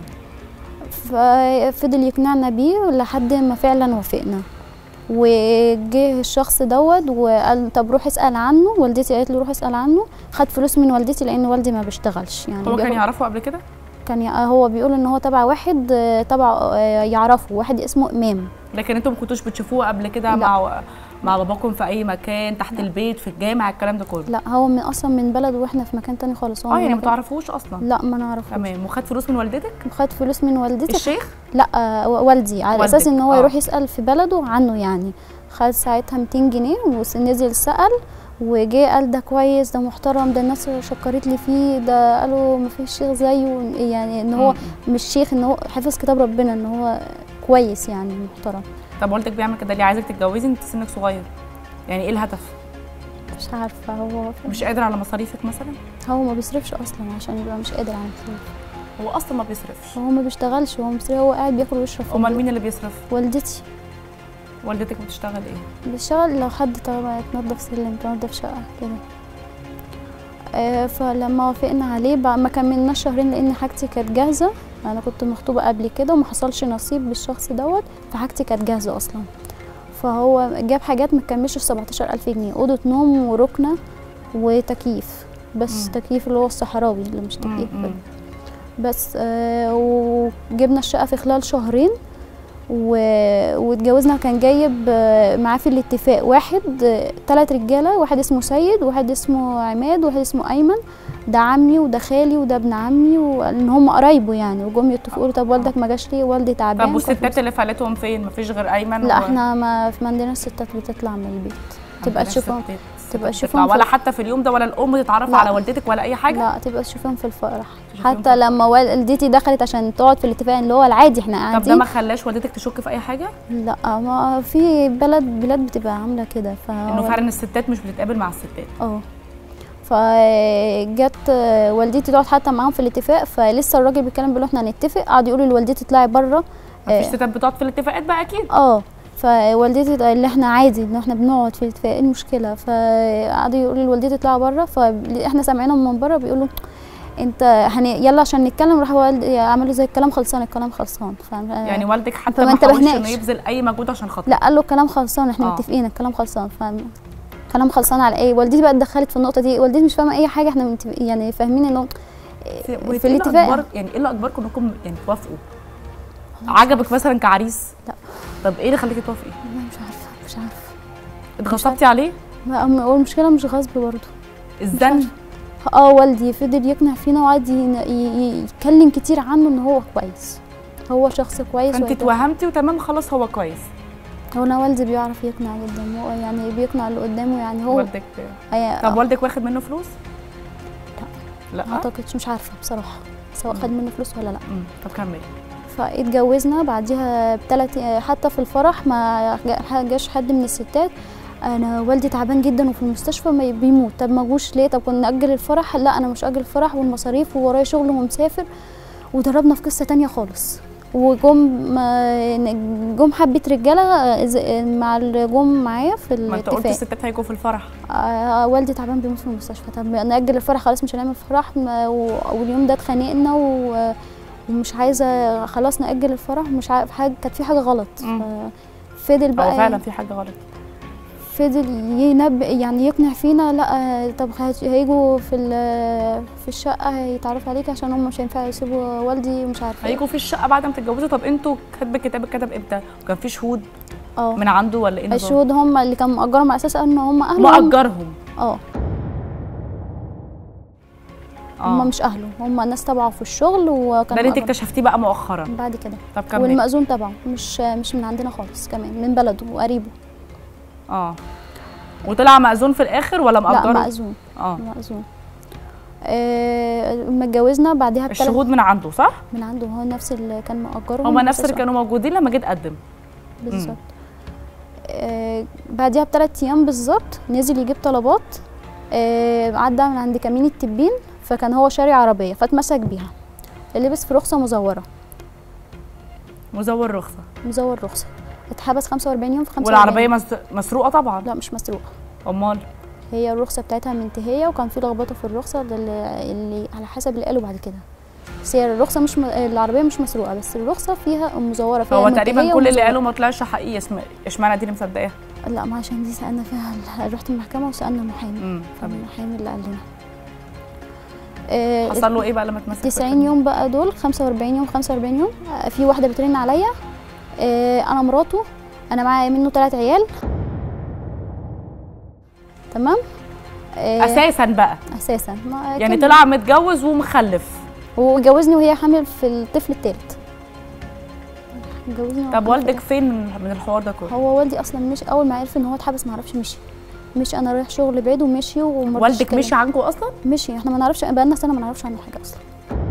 ففضل يقنعنا بيه لحد ما فعلا وافقنا وجه الشخص دوت وقال طب روح اسال عنه والدتي قالت له روح اسال عنه خد فلوس من والدتي لان والدي ما بيشتغلش يعني هو كان بياخد- يعرفه قبل كده كان ي- هو بيقول ان هو تبع واحد آه، تبع آه، يعرفه واحد اسمه امام لكن انتوا ما كنتوش بتشوفوه قبل كده لا. مع مع باباكم في اي مكان تحت البيت في الجامع الكلام ده كله لا هو من اصلا من بلد واحنا في مكان تاني خالص هو اه من يعني ما مكان- تعرفوش اصلا لا ما نعرفوش تمام وخد فلوس من والدتك خد فلوس من والدتي الشيخ لا آه، والدي على والدك، اساس ان هو آه. يروح يسال في بلده عنه يعني خد ساعتها 200 جنيه ونزل سال وجه قال ده كويس ده محترم ده الناس شكرت لي فيه ده قالوا ما فيش شيخ زيه يعني ان هو مم. مش شيخ ان هو حافظ كتاب ربنا ان هو كويس يعني محترم طب والدك بيعمل كده ليه عايزك تتجوزي انت سنك صغير يعني ايه الهدف مش عارفه هو مش قادر على مصاريفك مثلا هو ما بيصرفش اصلا عشان يبقى مش قادر على الفلوس هو اصلا ما بيصرفش هو ما بيشتغلش هو مصري هو قاعد بياكل ويشرب في امال البيت. مين اللي بيصرف والدتي والدتك بتشتغل ايه بيشتغل لو حد طبعا تنظف سلم تنظف شقة كده آه، فلما وافقنا عليه بقى ما كملناش شهرين لان حاجتي كانت جاهزه انا كنت مخطوبه قبل كده وما حصلش نصيب بالشخص دوت فحاجتي كانت جاهزه اصلا فهو جاب حاجات ما تكملش 17000 جنيه اوضه نوم وركنه وتكييف بس مم. تكييف اللي هو الصحراوي اللي مش مم، تكييف مم. بس آه وجبنا الشقة في خلال شهرين و... واتجوزنا كان جايب آه، معاه في الاتفاق واحد آه، تلات رجالة واحد اسمه سيد واحد اسمه عماد واحد اسمه أيمن ده عمي وده خالي وده ابن عمي وان هم قرايبه يعني وجم يتفقوا له طب والدك ما جاش ليه والدي تعبان طب والستات ففلوس- اللي فعلتهم فين مفيش غير ايمن لا و- احنا ما ما عندناش ستات بتطلع من البيت تبقى عندنا تشوفهم ستات. تطلع شوفهم في- ولا حتى في اليوم ده ولا الام تتعرف لا. على والدتك ولا اي حاجه لا تبقى تشوفهم في الفرح تشوفيهم في حتى لما والدتي دخلت عشان تقعد في الاتفاق اللي هو العادي احنا طب ده قاعدين ما خلاش والدتك تشك في اي حاجه لا ما في بلد بلاد بتبقى عامله كده ف انه فعلا الستات مش بتتقابل مع الستات اه فجت والدتي تقعد حتى معاهم في الاتفاق فلسه الراجل بيتكلم بيقول له احنا هنتفق قعد يقولوا لوالدتي اطلعي بره مفيش ستات بتقعد في الاتفاقات بقى اكيد اه فوالدتي اللي احنا عادي ان احنا بنقعد في الاتفاق ايه المشكله فقعدوا يقولوا لوالدتي اطلعي بره فاحنا سامعينهم من بره بيقولوا انت هن... يلا عشان نتكلم راح والد عملوا زي الكلام خلصان الكلام خلصان ف... يعني والدك حتى فما ما حاولش انتبهناش. انه يبذل اي مجهود عشان خاطر لا قال له الكلام خلصان احنا آه. متفقين الكلام خلصان ف كلام خلصان على ايه والدتي بقى اتدخلت في النقطه دي والدتي مش فاهمه اي حاجه احنا متفق... يعني فاهمين انه في في الاتفاق الاتفاق يعني ايه اللي اجبركم انكم يعني توافقوا عجبك مثلا كعريس لا. طب ايه اللي خليكي توافقي والله مش عارفه مش عارفه اتغصبتي عليه ما- هو المشكله مش غصب برضه الزن اه والدي فضل يقنع فينا وقعد ي- ي- يتكلم كتير عنه ان هو كويس هو شخص كويس فانت وهيبقى- اتوهمتي وتمام خلاص هو كويس هو انا والدي بيعرف يقنع جدا هو يعني بيقنع اللي قدامه يعني هو والدك أي- طب والدك واخد منه فلوس لا ما لا اعتقدش مش عارفه بصراحه سواء خد منه فلوس ولا لا مم. طب كملي فاتجوزنا بعديها بثلاث حتى في الفرح ما جا- جاش حد من الستات انا والدي تعبان جدا وفي المستشفى ما بيموت طب ما جوش ليه طب كنا ناجل الفرح لا انا مش اجل الفرح والمصاريف وورايا شغل ومسافر وضربنا في قصه تانية خالص وجم ما- جم حبه رجاله ز- مع اللي جم معايا في ما انت قلت الاتفاق الستات هيجوا في الفرح آه والدي تعبان بيموت في المستشفى طب نأجل الفرح خلاص مش هنعمل فرح ما- و- واليوم ده اتخانقنا و- ومش عايزه خلاص نأجل الفرح ومش عارف حاجه كانت في حاجه غلط مم. ف- فضل هو بقى فعلا في حاجه غلط فضل ينبئ يعني يقنع فينا لا آه، طب هت- هيجوا في ال- في الشقه هيتعرفوا عليك عشان هم مش هينفع يسيبوا والدي ومش عارفه إيه. هيجوا في الشقه بعد ما تتجوزوا طب انتوا كاتب الكتاب اتكتب امتى وكان في شهود اه من عنده ولا ايه النظام الشهود هم اللي كانوا مأجرهم على اساس ان هم اهله هم- مأجرهم اه هم مش اهله هم ناس تبعه في الشغل ده وكانوا اللي انت مأجرهم. اكتشفتيه بقى مؤخرا بعد كده طب كملي والمأذون تبعه مش مش من عندنا خالص كمان من بلده وقريبه اه وطلع مأذون في الاخر ولا لا مأجره مأذون اه مأذون آه، لما اتجوزنا بعدها بثلاث الشهود من عنده صح من عنده هو نفس اللي كان مأجرهم هما نفس بس- اللي كانوا موجودين لما جيت اقدم بالظبط آه بعدها بثلاث ايام بالظبط نزل يجيب طلبات آه عدى من عند كمين التبين فكان هو شاري عربيه فاتمسك بيها لبس في رخصه مزوره مزور رخصه مزور رخصه اتحبس 45 يوم في 45 والعربيه مس- مسروقه طبعا لا مش مسروقه امال هي الرخصه بتاعتها منتهيه وكان في لخبطه في الرخصه ده اللي, اللي على حسب اللي قالوا بعد كده بس هي الرخصه مش م... العربيه مش مسروقه بس الرخصه فيها مزوره فيها هو تقريبا منتهية كل اللي ومزورة. قالوا ما طلعش حقيقي اسم اشمعنى دي اللي مصدقاها لا ما عشان دي سالنا فيها رحت المحكمه وسالنا محامي امم تمام المحامي اللي قال لنا آه، حصل له ايه بقى لما اتمسك 90 يوم بقى دول 45 يوم 45 يوم آه، في واحده بترن عليا آه، انا مراته انا معايا منه ثلاث عيال تمام آه، اساسا بقى اساسا ما يعني كان- طلع متجوز ومخلف وجوزني وهي حامل في الطفل الثالث جوزني وهو طب حامل في والدك فين من من الحوار ده كله هو والدي اصلا مشي اول ما عرف ان هو اتحبس ما عرفش مشي مشي انا رايح شغل بعيد ومشي وما رضيش والدك يتكلم. مشي عنكم اصلا مشي احنا ما نعرفش بقالنا سنه ما نعرفش عنه حاجه اصلا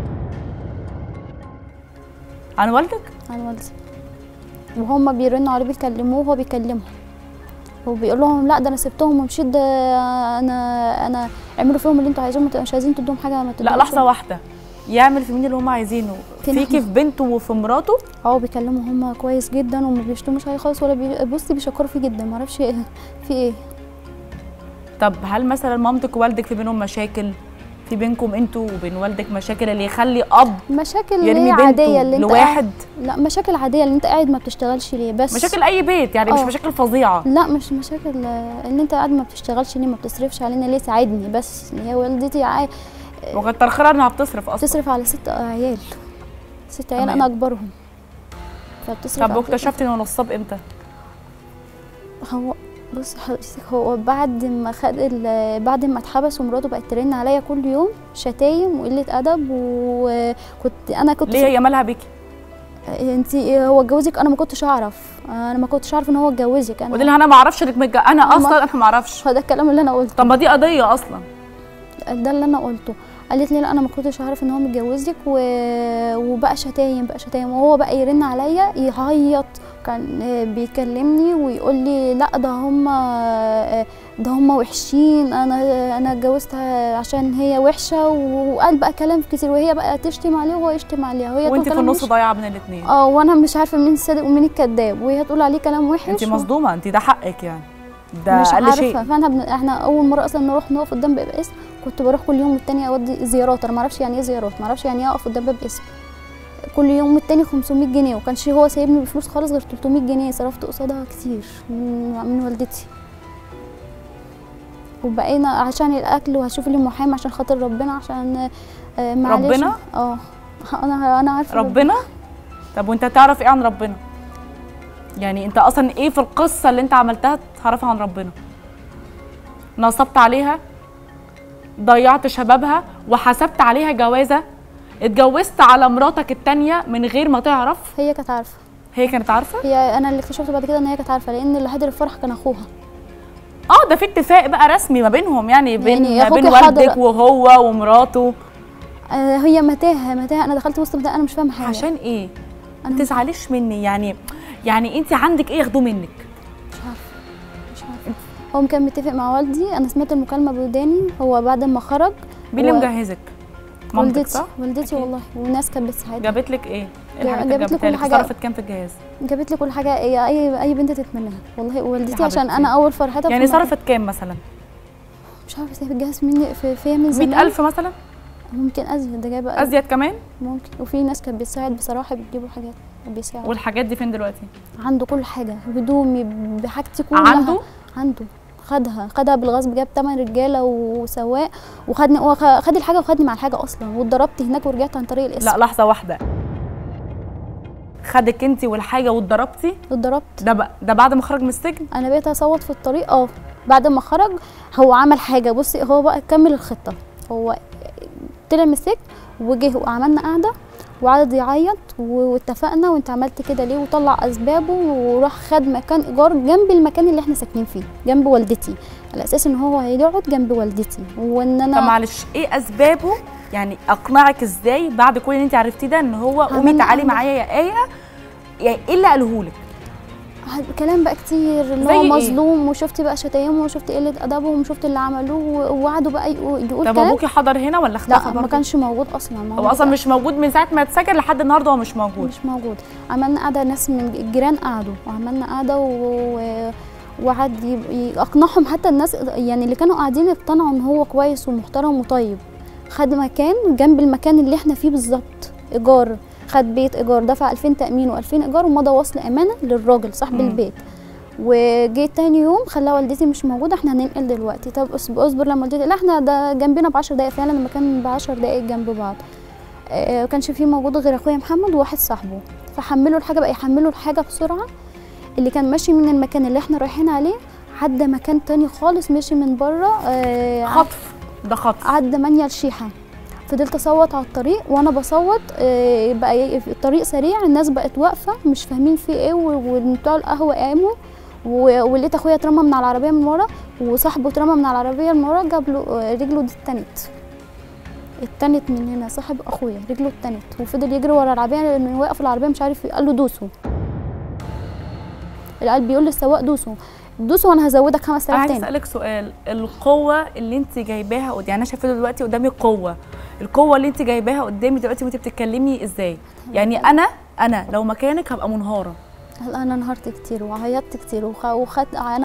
عن والدك عن والدي وهم بيرنوا عليه بيكلموه وهو بيكلمهم وبيقول لهم لا ده انا سبتهم ومشيت ده انا انا اعملوا فيهم اللي انتوا عايزينه ما ت- مش عايزين تدوهم حاجه ما لا تدوهمش. لحظه واحده يعمل في مين اللي هم عايزينه فين فيكي إحنا؟ في بنته وفي مراته اه بيكلموا هم كويس جدا وما بيشتموش عليه خالص ولا بي... بصي بيشكروا فيه جدا ما اعرفش إيه- في ايه طب هل مثلا مامتك ووالدك في بينهم مشاكل في بينكم انتوا وبين والدك مشاكل اللي يخلي اب مشاكل اللي يرمي هي بنته عاديه اللي انت لواحد قاعد... لا مشاكل عاديه اللي انت قاعد ما بتشتغلش ليه بس مشاكل اي بيت يعني مش آه. مشاكل فظيعه لا مش مشاكل آه، ان انت قاعد ما بتشتغلش ليه ما بتصرفش علينا ليه ساعدني بس هي والدتي عاي... وكتر خيرها انها بتصرف اصلا بتصرف على ست عيال ست عيال تمام. انا اكبرهم فبتصرف طب على واكتشفتي انه نصاب امتى هو بص حضرتك هو بعد ما خد ال- بعد ما اتحبس ومراته بقت ترن عليا كل يوم شتايم وقله ادب وكنت انا كنت ليه هي مالها بيكي انت هو اتجوزك انا ما كنتش اعرف انا ما كنتش اعرف ان هو اتجوزك ودي اللي انا انا ما اعرفش انك متج... انا اصلا انا ما اعرفش هو ده الكلام اللي انا قلته طب ما دي قضيه اصلا ده اللي انا قلته قالت لي لا انا ما كنتش اعرف ان هو متجوزك و... وبقى شتايم بقى شتايم وهو بقى يرن عليا يعيط كان آه، بيكلمني ويقول لي لا ده هم ده هم وحشين انا انا اتجوزتها عشان هي وحشه وقال بقى كلام كتير وهي بقى تشتم عليه وهو يشتم عليها وهي تقول وانت في كلام النص وحش. ضايعه بين الاثنين اه وانا مش عارفه مين الصادق ومين الكذاب وهي تقول عليه كلام وحش انت و- مصدومه انت ده حقك يعني ده مش اقل عارفه شيء فانا بن... احنا اول مره اصلا نروح نقف قدام باب اسم كنت بروح كل يوم التاني اودي زيارات انا ما اعرفش يعني ايه زيارات ما اعرفش يعني ايه اقف قدام باب اسم كل يوم التاني 500 جنيه وكانش هو سايبني بفلوس خالص غير 300 جنيه صرفت قصادها كتير من, من والدتي وبقينا عشان الاكل وهشوف لي محامي عشان خاطر ربنا عشان آه، معلش ربنا؟ اه انا انا عارفه ربنا طب وانت تعرف ايه عن ربنا يعني انت اصلا ايه في القصه اللي انت عملتها تعرفها عن ربنا نصبت عليها ضيعت شبابها وحسبت عليها جوازه اتجوزت على مراتك التانية من غير ما تعرف هي كانت عارفه هي كانت عارفه هي انا اللي اكتشفت بعد كده ان هي كانت عارفه لان اللي حضر الفرح كان اخوها اه ده في اتفاق بقى رسمي ما بينهم يعني بين يعني ما بين أخوك والدك حضر- وهو ومراته آه، هي متاهه متاهه انا دخلت وسط متاهه انا مش فاهمه حاجه عشان ايه أنا ما تزعليش مني يعني يعني انت عندك ايه ياخدوه منك مش عارفه مش عارفه هو كان متفق مع والدي انا سمعت المكالمه بوداني هو بعد ما خرج مين اللي هو- مجهزك مامتك والدتي صح والدتي أكيد. والله والناس كانت بتساعدني جابت لك ايه ايه الحاجات اللي جابت لي جابتها كل لك حاجة. صرفت كام في الجهاز جابت لي كل حاجه اي اي, أي بنت تتمناها والله والدتي عشان حبيبتي. انا اول فرحتها يعني في الموضوع. صرفت كام مثلا مش عارفه ازاي بتجهز مني في فيا من زمان 100000 مثلا ممكن ازيد ده جايبه ازيد كمان ممكن وفي ناس كانت بتساعد بصراحه بتجيبوا حاجات بيساعد والحاجات دي فين دلوقتي عنده كل حاجه هدومي بحاجتي كلها عنده عنده خدها خدها بالغصب جاب تمن رجاله وسواق وخدني هو خ- خد الحاجه وخدني مع الحاجه اصلا واتضربت هناك ورجعت عن طريق الاسم لا لحظه واحده خدك انت والحاجه واتضربتي اتضربت ده بقى ده بعد ما خرج من السجن انا بقيت اصوت في الطريق اه بعد ما خرج هو عمل حاجه بصي هو بقى كمل الخطه هو طلع من السجن وجه وعملنا قعده وقعد يعيط و- واتفقنا وانت عملت كده ليه وطلع اسبابه وراح خد مكان ايجار جنب المكان اللي احنا ساكنين فيه جنب والدتي على اساس ان هو هيقعد جنب والدتي وان طب انا معلش ايه اسبابه يعني اقنعك ازاي بعد كل اللي انت عرفتيه ده ان هو قومي عملنا تعالي قعدة. معايا يا ايه يعني ايه اللي قاله لك كلام بقى كتير ان زي هو إيه؟ مظلوم وشفتي بقى شتايمه وشفتي قله ادبهم وشفتي اللي عملوه وقعدوا بقى يقول يقول طب كلام ابوكي حضر هنا ولا اختفى لا ما برضه؟ كانش موجود اصلا ما هو اصلا مش موجود من ساعه ما اتسجن لحد النهارده هو مش موجود مش موجود عملنا قعده ناس من الجيران قعدوا وعملنا قعده و... و... وقعد ي- ي- اقنعهم حتى الناس يعني اللي كانوا قاعدين اقتنعوا ان هو كويس ومحترم وطيب خد مكان جنب المكان اللي احنا فيه بالظبط ايجار خد بيت ايجار دفع 2000 تامين و2000 ايجار ومضى وصل امانه للراجل صاحب مم. البيت وجيت تاني يوم خلى والدتي مش موجوده احنا هننقل دلوقتي طب اصبر, اصبر لما والدتي لا احنا ده جنبنا ب 10 دقايق فعلا المكان ب 10 دقايق جنب بعض آه، كانش فيه موجود غير اخويا محمد وواحد صاحبه فحملوا الحاجه بقى يحملوا الحاجه بسرعه اللي كان ماشي من المكان اللي احنا رايحين عليه عدى مكان تاني خالص ماشي من بره آه، خطف ده خطف عدى مانيا الشيحه فضلت اصوت على الطريق وانا بصوت آه، بقى ي- الطريق سريع الناس بقت واقفه مش فاهمين في ايه و- وبتوع القهوه قاموا و- ولقيت اخويا اترمى من على العربيه من ورا وصاحبه اترمى من على العربيه من ورا جاب له آه، رجله دي اتنت اتنت من هنا صاحب اخويا رجله اتنت وفضل يجري ورا العربيه لانه واقف العربيه مش عارف قال له دوسوا القلب بيقول للسواق دوسوا دوسوا وانا هزودك 5000 عايز تاني اسالك سؤال القوه اللي انت جايباها قد- يعني انا شايفه دلوقتي قدامي قوه القوه اللي انت جايباها قدامي دلوقتي وانت بتتكلمي ازاي يعني انا انا لو مكانك هبقى منهاره هلا انا انهارت كتير وعيطت كتير وخ- وخدت انا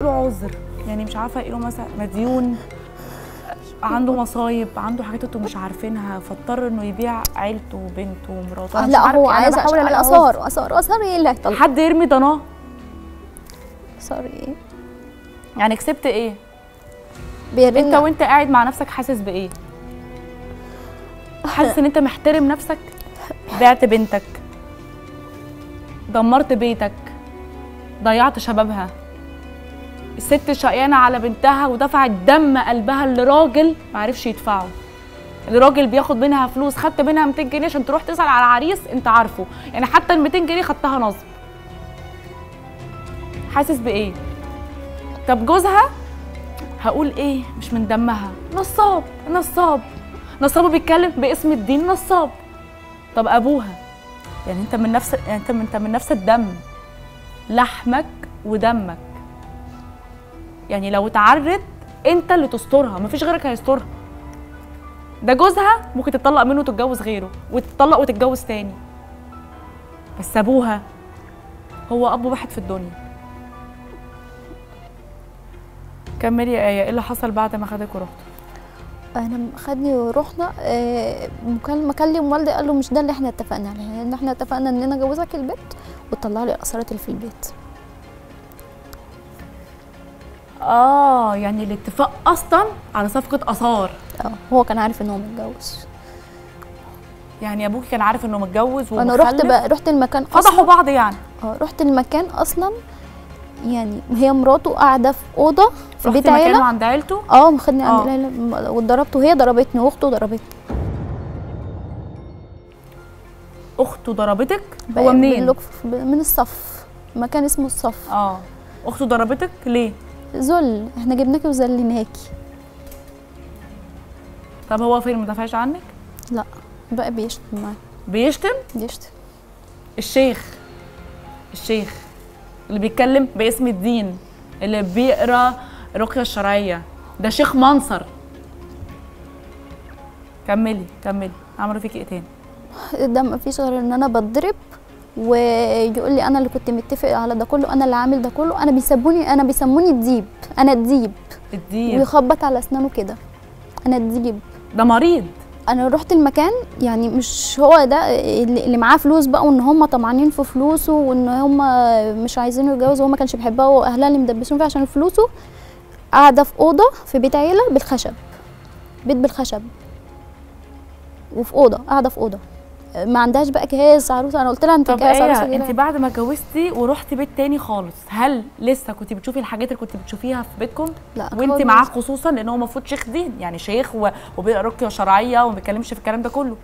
له عذر يعني مش عارفه ايه له مثلا مديون عنده مصايب عنده حاجات انتوا مش عارفينها فاضطر انه يبيع عيلته وبنته ومراته أنا مش لا عارفة، هو أنا عايز بحاول عشان ألاقي عذر. اثار اثار اثار ايه اللي هيطلع حد يرمي ضناه اثار ايه يعني كسبت ايه بيرن انت وانت قاعد مع نفسك حاسس بايه حاسس ان انت محترم نفسك بعت بنتك دمرت بيتك ضيعت شبابها الست شقيانة على بنتها ودفعت دم قلبها لراجل معرفش يدفعه الراجل بياخد منها فلوس خدت منها 200 جنيه عشان تروح تسأل على عريس انت عارفه يعني حتى ال 200 جنيه خدتها نصب حاسس بايه طب جوزها هقول ايه مش من دمها نصاب نصاب نصاب بيتكلم باسم الدين نصاب طب ابوها يعني انت من نفس يعني انت من انت من نفس الدم لحمك ودمك يعني لو اتعرت انت اللي تسترها مفيش غيرك هيسترها ده جوزها ممكن تطلق منه وتتجوز غيره وتطلق وتتجوز تاني بس ابوها هو اب واحد في الدنيا كملي يا ايه ايه اللي حصل بعد ما خدك ورحت انا خدني ورحنا آه، مكلم مكلم والدي قال له مش ده اللي احنا اتفقنا عليه لان احنا اتفقنا ان انا اجوزك البيت وتطلع لي الاثارات اللي في البيت اه يعني الاتفاق اصلا على صفقه اثار اه هو كان عارف ان هو متجوز يعني ابوكي كان عارف انه متجوز انا رحت ومخلف؟ بقى رحت المكان فضحوا اصلا بعض يعني اه رحت المكان اصلا يعني هي مراته قاعده في اوضه في رحتي بيت عيله مكانه عند عيلته اه مخدني عند آه. العيله م- واتضربت وهي ضربتني واخته ضربتني اخته ضربتك بقى هو منين باللطف- من الصف مكان اسمه الصف اه اخته ضربتك ليه ذل احنا جبناكي وذليناكي طب هو فين ما دافعش عنك لا بقى بيشتم معايا بيشتم بيشتم الشيخ الشيخ اللي بيتكلم باسم الدين اللي بيقرا الرقيه الشرعيه ده شيخ منصر كملي كملي عملوا فيكي ايه تاني ده ما فيش غير ان انا بتضرب ويقول لي انا اللي كنت متفق على ده كله انا اللي عامل ده كله انا بيسموني انا بيسموني الديب انا الديب الدين ويخبط على اسنانه كده انا الديب ده مريض انا رحت المكان يعني مش هو ده اللي اللي معاه فلوس بقى وان هم طمعانين في فلوسه وان هم مش عايزينه يتجوز وهو ما كانش بيحبها واهلها اللي مدبسين فيها عشان فلوسه قاعده في اوضه في بيت عيله بالخشب بيت بالخشب وفي اوضه قاعده في اوضه ما عندهاش بقى جهاز عروسه انا قلت لها انت طب جهاز عروسه ايه جاي انت بعد ما اتجوزتي ورحتي بيت تاني خالص هل لسه كنت بتشوفي الحاجات اللي كنت بتشوفيها في بيتكم لا وانت خالص. معاه خصوصا لان هو المفروض شيخ دين يعني شيخ و- وبيقرا رقيه شرعيه وما بيتكلمش في الكلام ده كله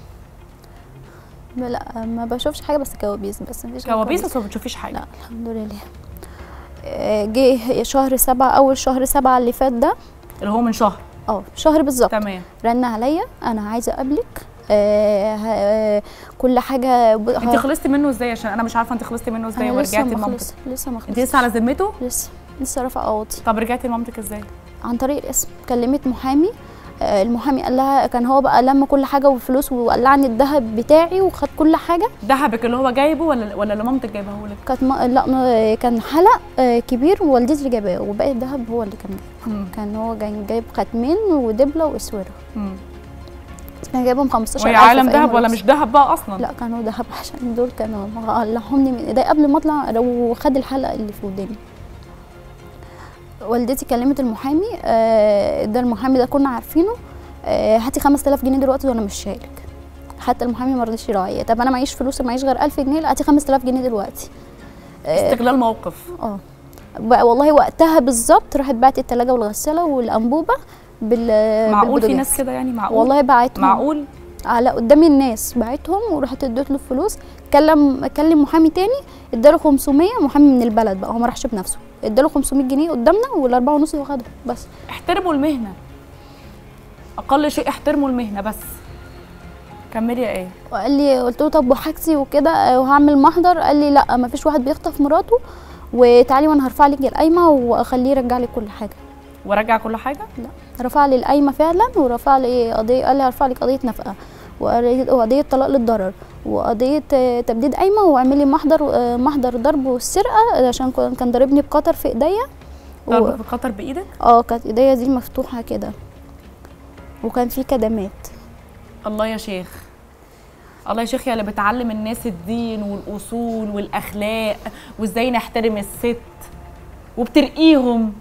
لا ما بشوفش حاجه بس كوابيس بس مفيش غير كوابيس بس ما بتشوفيش حاجه لا الحمد لله آه، جه شهر سبعة أول شهر سبعة اللي فات ده اللي هو من شهر اه شهر بالظبط تمام رن عليا انا عايزه اقابلك آه ه- كل حاجه ب- انت ه- خلصتي منه ازاي عشان انا مش عارفه انت خلصتي منه ازاي أنا لسه ورجعتي ما لمامتك خلص لسه ما خلص انت لسه على ذمته لسه لسه رافعه قواضي طب رجعتي لمامتك ازاي عن طريق الاسم كلمت محامي آه، المحامي قال لها كان هو بقى لم كل حاجه والفلوس وقلعني الذهب بتاعي وخد كل حاجه دهبك اللي هو جايبه ولا ولا اللي مامتك جايبه لك كانت م... لا م- كان حلق آه، كبير ووالدتي اللي جايباه وباقي الذهب هو اللي كان جايبه مم. كان هو كان جايب ختمين ودبله واسوره مم. كان جايبهم 15000 وهي عالم في أي دهب ولا مرة. مش دهب بقى اصلا لا كانوا دهب عشان دول كانوا قلعهمني من ايدي قبل ما اطلع وخد الحلقه اللي في وداني والدتي كلمت المحامي آه، ده المحامي ده كنا عارفينه آه، هاتي 5000 جنيه دلوقتي وانا مش شايلك حتى المحامي ما رضيش يراعي طب انا معيش فلوس معيش غير 1000 جنيه لا هاتي 5000 جنيه دلوقتي اه استغلال موقف آه. بقى والله وقتها بالظبط راحت بعت التلاجة والغسالة والأنبوبة بال معقول في بالبوتاجاز. ناس كده يعني معقول والله بعتهم معقول على قدام الناس بعتهم وراحت اديت له الفلوس كلم كلم محامي تاني اداله 500 محامي من البلد بقى هو ما راحش بنفسه اداله 500 جنيه قدامنا والاربعه ونص هو خدهم بس احترموا المهنه اقل شيء احترموا المهنه بس كملي يا ايه وقال لي قلت له طب وحاجتي وكده آه، وهعمل محضر قال لي لا ما فيش واحد بيخطف مراته وتعالي وانا هرفع لك القايمه واخليه يرجع لك كل حاجه ورجع كل حاجه رفع لي القايمه فعلا ورفع لي قضيه قال لي هرفع لك قضيه نفقه وقضية- وقضيه طلاق للضرر وقضيه آه، تبديد قايمه واعملي محضر آه، محضر ضرب والسرقه عشان كان كان ضاربني بقطر في ايديا ضربك بالقطر بايدك اه كانت ايديا دي مفتوحه كده وكان في كدمات الله يا شيخ الله يا شيخ يا اللي بتعلم الناس الدين والاصول والاخلاق وازاي نحترم الست وبترقيهم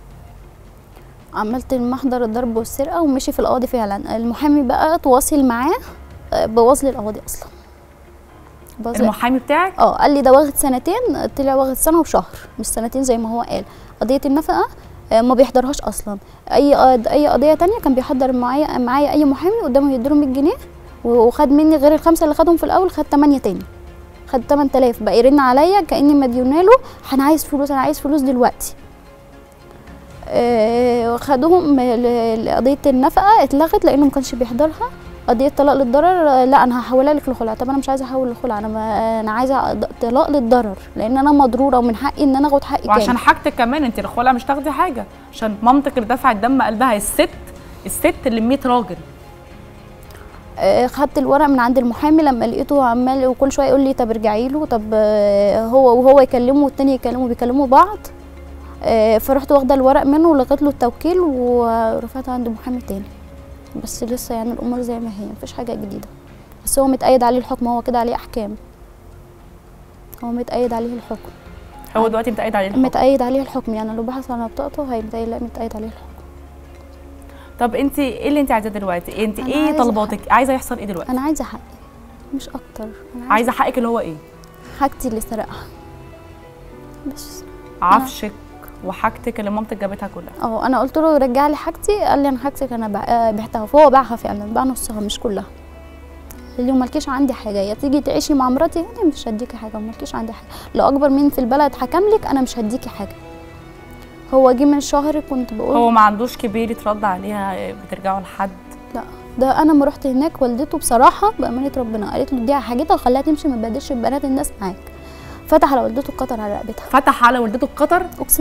عملت المحضر الضرب والسرقه ومشي في القاضي فعلا المحامي بقى تواصل معاه آه، بوظ لي القاضي اصلا بوظ- المحامي بتاعك اه قال لي ده واخد سنتين طلع واخد سنه وشهر مش سنتين زي ما هو قال قضيه النفقه آه، ما بيحضرهاش اصلا اي قض- اي قضيه تانية كان بيحضر معايا معايا اي محامي قدامه يديله 100 جنيه و- وخد مني غير الخمسه اللي خدهم في الاول خد 8 تاني خد 8000 بقى يرن عليا كاني مديونه له انا عايز فلوس انا عايز فلوس دلوقتي آه، خدوهم ل- لقضيه النفقه اتلغت لانه ما كانش بيحضرها قضيه طلاق للضرر آه، لا انا هحولها لك لخلع طب انا مش عايزه احول لخلع انا ما انا عايزه أض- طلاق للضرر لان انا مضروره ومن حقي ان انا اخد حقي وعشان كامل حاجتك كمان انت الخلع مش تاخدي حاجه عشان مامتك اللي دفعت دم قلبها الست الست اللي 100 راجل آه، خدت الورق من عند المحامي لما لقيته عمال وكل شويه يقول لي طب ارجعي له طب آه، هو وهو يكلمه والتاني يكلمه بيكلموا بعض آه، فرحت واخده الورق منه ولغيت له التوكيل ورفعته عند محامي تاني بس لسه يعني الامور زي ما هي مفيش حاجه جديده بس هو متأيد عليه الحكم هو كده عليه احكام هو متأيد عليه الحكم هو دلوقتي متأيد عليه الحكم. متأيد عليه الحكم يعني لو بحث عن بطاقته هيتأيد لا متأيد عليه الحكم طب انت ايه اللي انت عايزاه دلوقتي انت أنا ايه عايزة طلباتك عايزه يحصل ايه دلوقتي انا عايزه حقي مش اكتر انا عايزه حقك اللي هو ايه حاجتي اللي سرقها بس عفشك وحاجتك اللي مامتك جابتها كلها اه انا قلت له رجع لي حاجتي قال لي انا حاجتك انا بع- آه، بعتها فهو باعها فعلا باع نصها مش كلها قال لي ومالكيش عندي حاجه يا تيجي تعيشي مع مراتي هنا مش هديكي حاجه ومالكيش عندي حاجه لو اكبر مين في البلد حكم لك انا مش هديكي حاجه هو جه من شهر كنت بقول هو ما عندوش كبير يترد عليها بترجعوا لحد لا ده انا ما رحت هناك والدته بصراحه بامانه ربنا قالت له اديها حاجتها وخليها تمشي ما تبهدلش بنات الناس معاك فتح على والدته القطر على رقبتها فتح على والدته القطر اقسم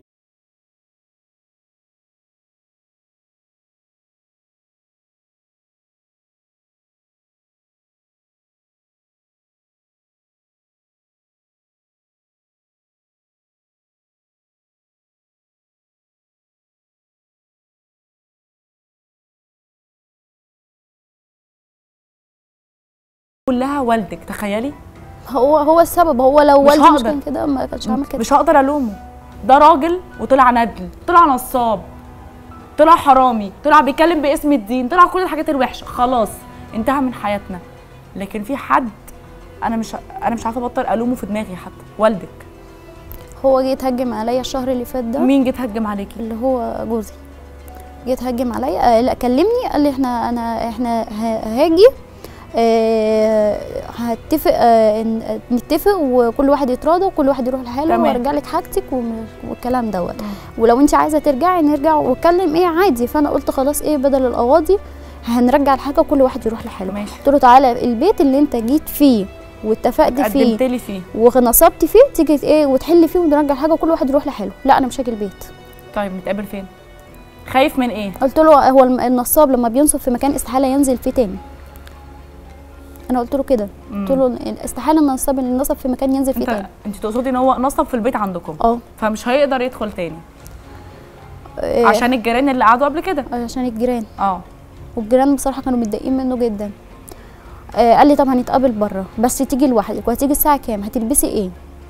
كلها والدك تخيلي هو هو السبب هو لو مش والدي مش هقدر. كان كده ما كانش عمل كده مش هقدر الومه ده راجل وطلع ندل طلع نصاب طلع حرامي طلع بيتكلم باسم الدين طلع كل الحاجات الوحشه خلاص انتهى من حياتنا لكن في حد انا مش انا مش عارفه ابطل الومه في دماغي حتى والدك هو جه يتهجم عليا الشهر اللي فات ده مين جه تهجم عليكي اللي هو جوزي جه يتهجم عليا آه لا كلمني قال لي احنا انا احنا ه- هاجي آه هتفق آه إن- نتفق وكل واحد يتراضى وكل واحد يروح لحاله تمام. وارجع لك حاجتك وم- والكلام دوت ولو انت عايزه ترجعي نرجع واتكلم ايه عادي فانا قلت خلاص ايه بدل القواضي هنرجع الحاجه وكل واحد يروح لحاله ماشي قلت له تعالى البيت اللي انت جيت فيه واتفقت فيه قدمت لي فيه ونصبت فيه تيجي ايه وتحل فيه ونرجع الحاجه وكل واحد يروح لحاله لا انا مش هاجي البيت طيب نتقابل فين خايف من ايه قلت له هو الم- النصاب لما بينصب في مكان استحاله ينزل فيه تاني انا قلت له كده قلت مم. له استحاله النصاب اللي نصب في مكان ينزل فيه انت تاني انت تقصدي ان هو نصب في البيت عندكم اه فمش هيقدر يدخل تاني إيه، عشان الجيران اللي قعدوا قبل كده عشان الجيران اه والجيران بصراحه كانوا متضايقين منه جدا آه قال لي طب هنتقابل بره بس تيجي لوحدك وهتيجي الساعه كام هتلبسي ايه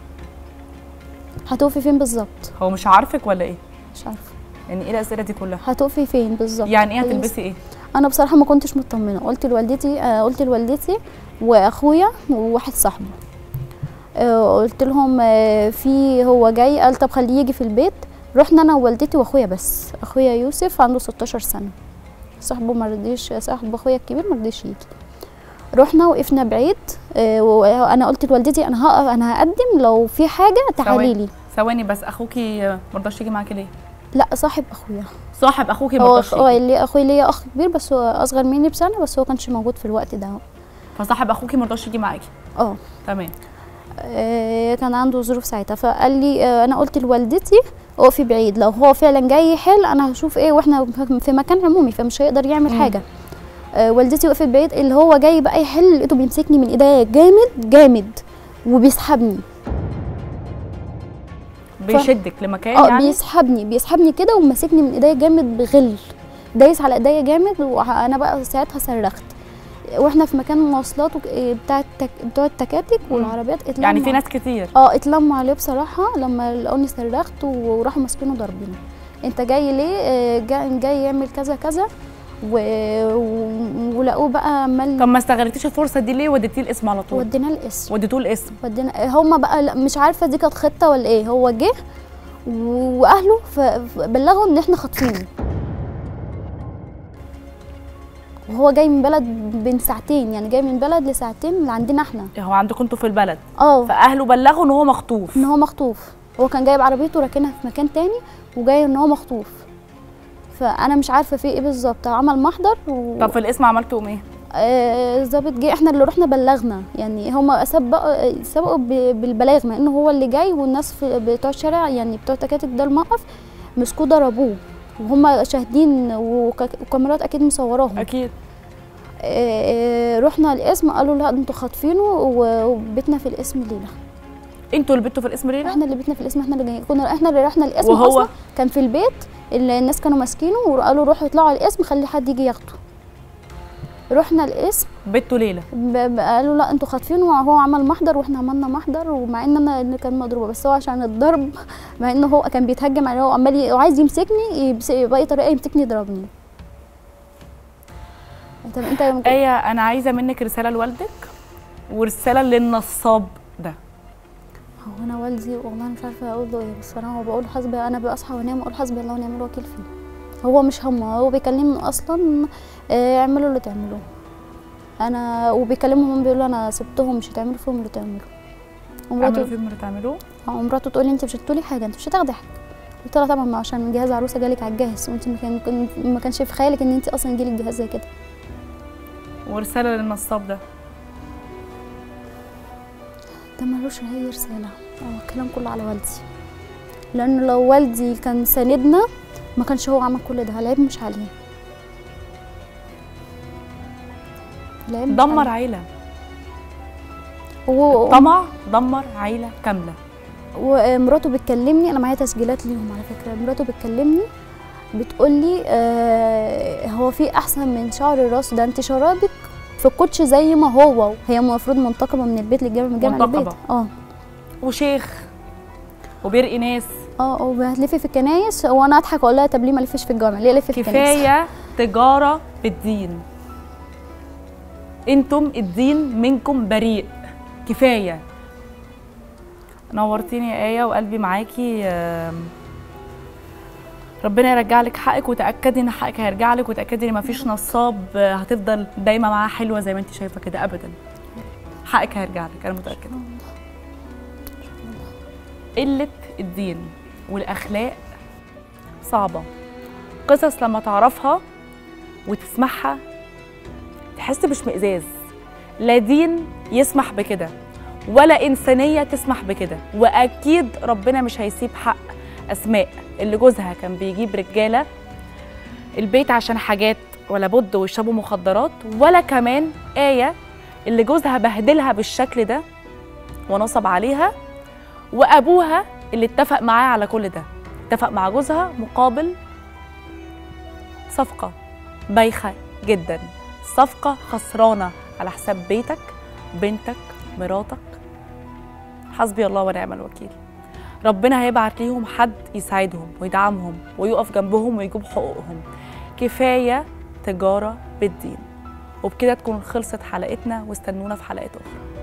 هتقفي فين بالظبط هو مش عارفك ولا ايه مش عارفه يعني ايه الاسئله دي كلها هتقفي فين بالظبط يعني ايه هي- هتلبسي ايه انا بصراحه ما كنتش مطمنه قلت لوالدتي آه قلت لوالدتي واخويا وواحد صاحبه آه قلت لهم آه في هو جاي قال طب خليه يجي في البيت رحنا انا ووالدتي واخويا بس اخويا يوسف عنده 16 سنه صاحبه ما رضيش صاحب اخويا الكبير ما رضيش يجي رحنا وقفنا بعيد آه وانا قلت لوالدتي انا هقف انا هقدم لو في حاجه تعالي ثواني. لي ثواني بس اخوكي مرضاش يجي معاكي ليه لا صاحب اخويا صاحب اخوكي هو مرضاش اه يجي اللي اخويا ليا اخ كبير بس هو اصغر مني بسنه بس هو كانش موجود في الوقت ده فصاحب اخوكي مرضاش يجي معاكي اه تمام آه، كان عنده ظروف ساعتها فقال لي آه، انا قلت لوالدتي اقفي بعيد لو هو فعلا جاي يحل انا هشوف ايه واحنا في مكان عمومي فمش هيقدر يعمل مم. حاجه آه، والدتي وقفت بعيد اللي هو جاي بقى يحل لقيته بيمسكني من ايديا جامد جامد وبيسحبني بيشدك لمكان اه يعني بيسحبني بيسحبني كده وماسكني من ايديا جامد بغل دايس على ايديا جامد وانا بقى ساعتها صرخت واحنا في مكان المواصلات وك- إيه بتاع التك... بتوع التكاتك والعربيات اتلموا يعني في ناس كتير اه اتلموا عليه بصراحه لما لقوني صرخت وراحوا ماسكينه ضاربينه انت جاي ليه آه، جاي, جاي يعمل كذا كذا و... و... ولقوه بقى عمال طب ما استغلتيش الفرصه دي ليه وديتيه الاسم على طول ودينا الاسم وديتوه الاسم ودينا هما بقى لا- مش عارفه دي كانت خطه ولا ايه هو جه و- واهله ف- ف- بلغوا ان احنا خاطفينه وهو جاي من بلد بين ساعتين يعني جاي من بلد لساعتين اللي عندنا احنا هو عندكم انتوا في البلد اه فاهله بلغوا ان هو مخطوف ان هو مخطوف هو كان جايب عربيته راكنها في مكان تاني وجاي ان هو مخطوف فانا مش عارفه في ايه بالظبط عمل محضر و... طب في الاسم عملتوا ايه آه، الظابط جه احنا اللي رحنا بلغنا يعني هما سبقوا سبقوا ب- بالبلاغ مع انه هو اللي جاي والناس في بتوع الشارع يعني بتوع التكاتك ده الموقف مسكوه ضربوه وهم شاهدين وك- وكاميرات اكيد مصوراهم اكيد آه، رحنا القسم قالوا لا انتوا خاطفينه و- وبيتنا في القسم ليله انتوا اللي بتوا في الاسم ليه احنا اللي بيتنا في القسم احنا اللي جايين كنا احنا اللي رحنا القسم وهو؟ اصلا كان في البيت اللي الناس كانوا ماسكينه وقالوا روحوا اطلعوا على القسم خلي حد يجي ياخده رحنا القسم بيتوا ليله ب- ب- قالوا لا انتوا خاطفينه وهو عمل محضر واحنا عملنا محضر ومع ان انا اللي كان مضروبه بس هو عشان الضرب مع انه هو كان بيتهجم عليه وعمال ي- وعايز يمسكني يبس- باي طريقه يمسكني يضربني طب انت ممكن ايه انا عايزه منك رساله لوالدك ورساله للنصاب ده هو انا والدي والله مش عارفه اقول له ايه بس انا هو بقول حسبي انا بصحى وانام اقول حسبي الله ونعم الوكيل فيه هو مش هم هو بيكلمني اصلا آه، اعملوا اللي تعملوه انا وبيكلمهم هم بيقولوا انا سبتهم مش هتعملوا فيهم اللي تعملوا اعملوا ومراته فيلم اللي تعملوه اه ومراته تقول لي انت مش هتقولي حاجه انت مش هتاخدي حاجه قلت لها طبعا ما عشان جهاز عروسه جالك على الجاهز وانت ما كان كن- ما كانش في خيالك ان انت اصلا يجيلك جهاز زي كده ورساله للنصاب ده ده ملوش اي رساله هو الكلام كله على والدي لانه لو والدي كان ساندنا ما كانش هو عمل كل ده العيب مش عليه العيب مش دمر عليه. عيله هو طمع دمر عيله كامله ومراته بتكلمني انا معايا تسجيلات ليهم على فكره مراته بتكلمني بتقول لي آه هو في احسن من شعر الراس ده انت شرابك في الكوتش زي ما هو هي المفروض منتقبه من البيت للجامع من الجامع للبيت منتقبة. اه وشيخ وبيرقي ناس اه وهتلفي في الكنايس وانا اضحك اقول لها طب ليه ما الفش في الجامع ليه الف في الكنايس كفايه تجاره بالدين انتم الدين منكم بريء كفايه نورتيني يا ايه وقلبي معاكي آم، ربنا يرجع لك حقك وتاكدي ان حقك هيرجع لك وتاكدي ان مفيش نصاب آه، هتفضل دايما معاه حلوه زي ما انت شايفه كده ابدا حقك هيرجع لك انا متاكده قله الدين والاخلاق صعبه قصص لما تعرفها وتسمعها تحس باشمئزاز لا دين يسمح بكده ولا إنسانية تسمح بكده وأكيد ربنا مش هيسيب حق أسماء اللي جوزها كان بيجيب رجالة البيت عشان حاجات ولا بد ويشربوا مخدرات ولا كمان آية اللي جوزها بهدلها بالشكل ده ونصب عليها وأبوها اللي اتفق معاه على كل ده اتفق مع جوزها مقابل صفقة بايخة جدا صفقة خسرانة على حساب بيتك بنتك مراتك حسبي الله ونعم الوكيل ربنا هيبعت ليهم حد يساعدهم ويدعمهم ويقف جنبهم ويجيب حقوقهم كفاية تجارة بالدين وبكده تكون خلصت حلقتنا واستنونا في حلقات أخرى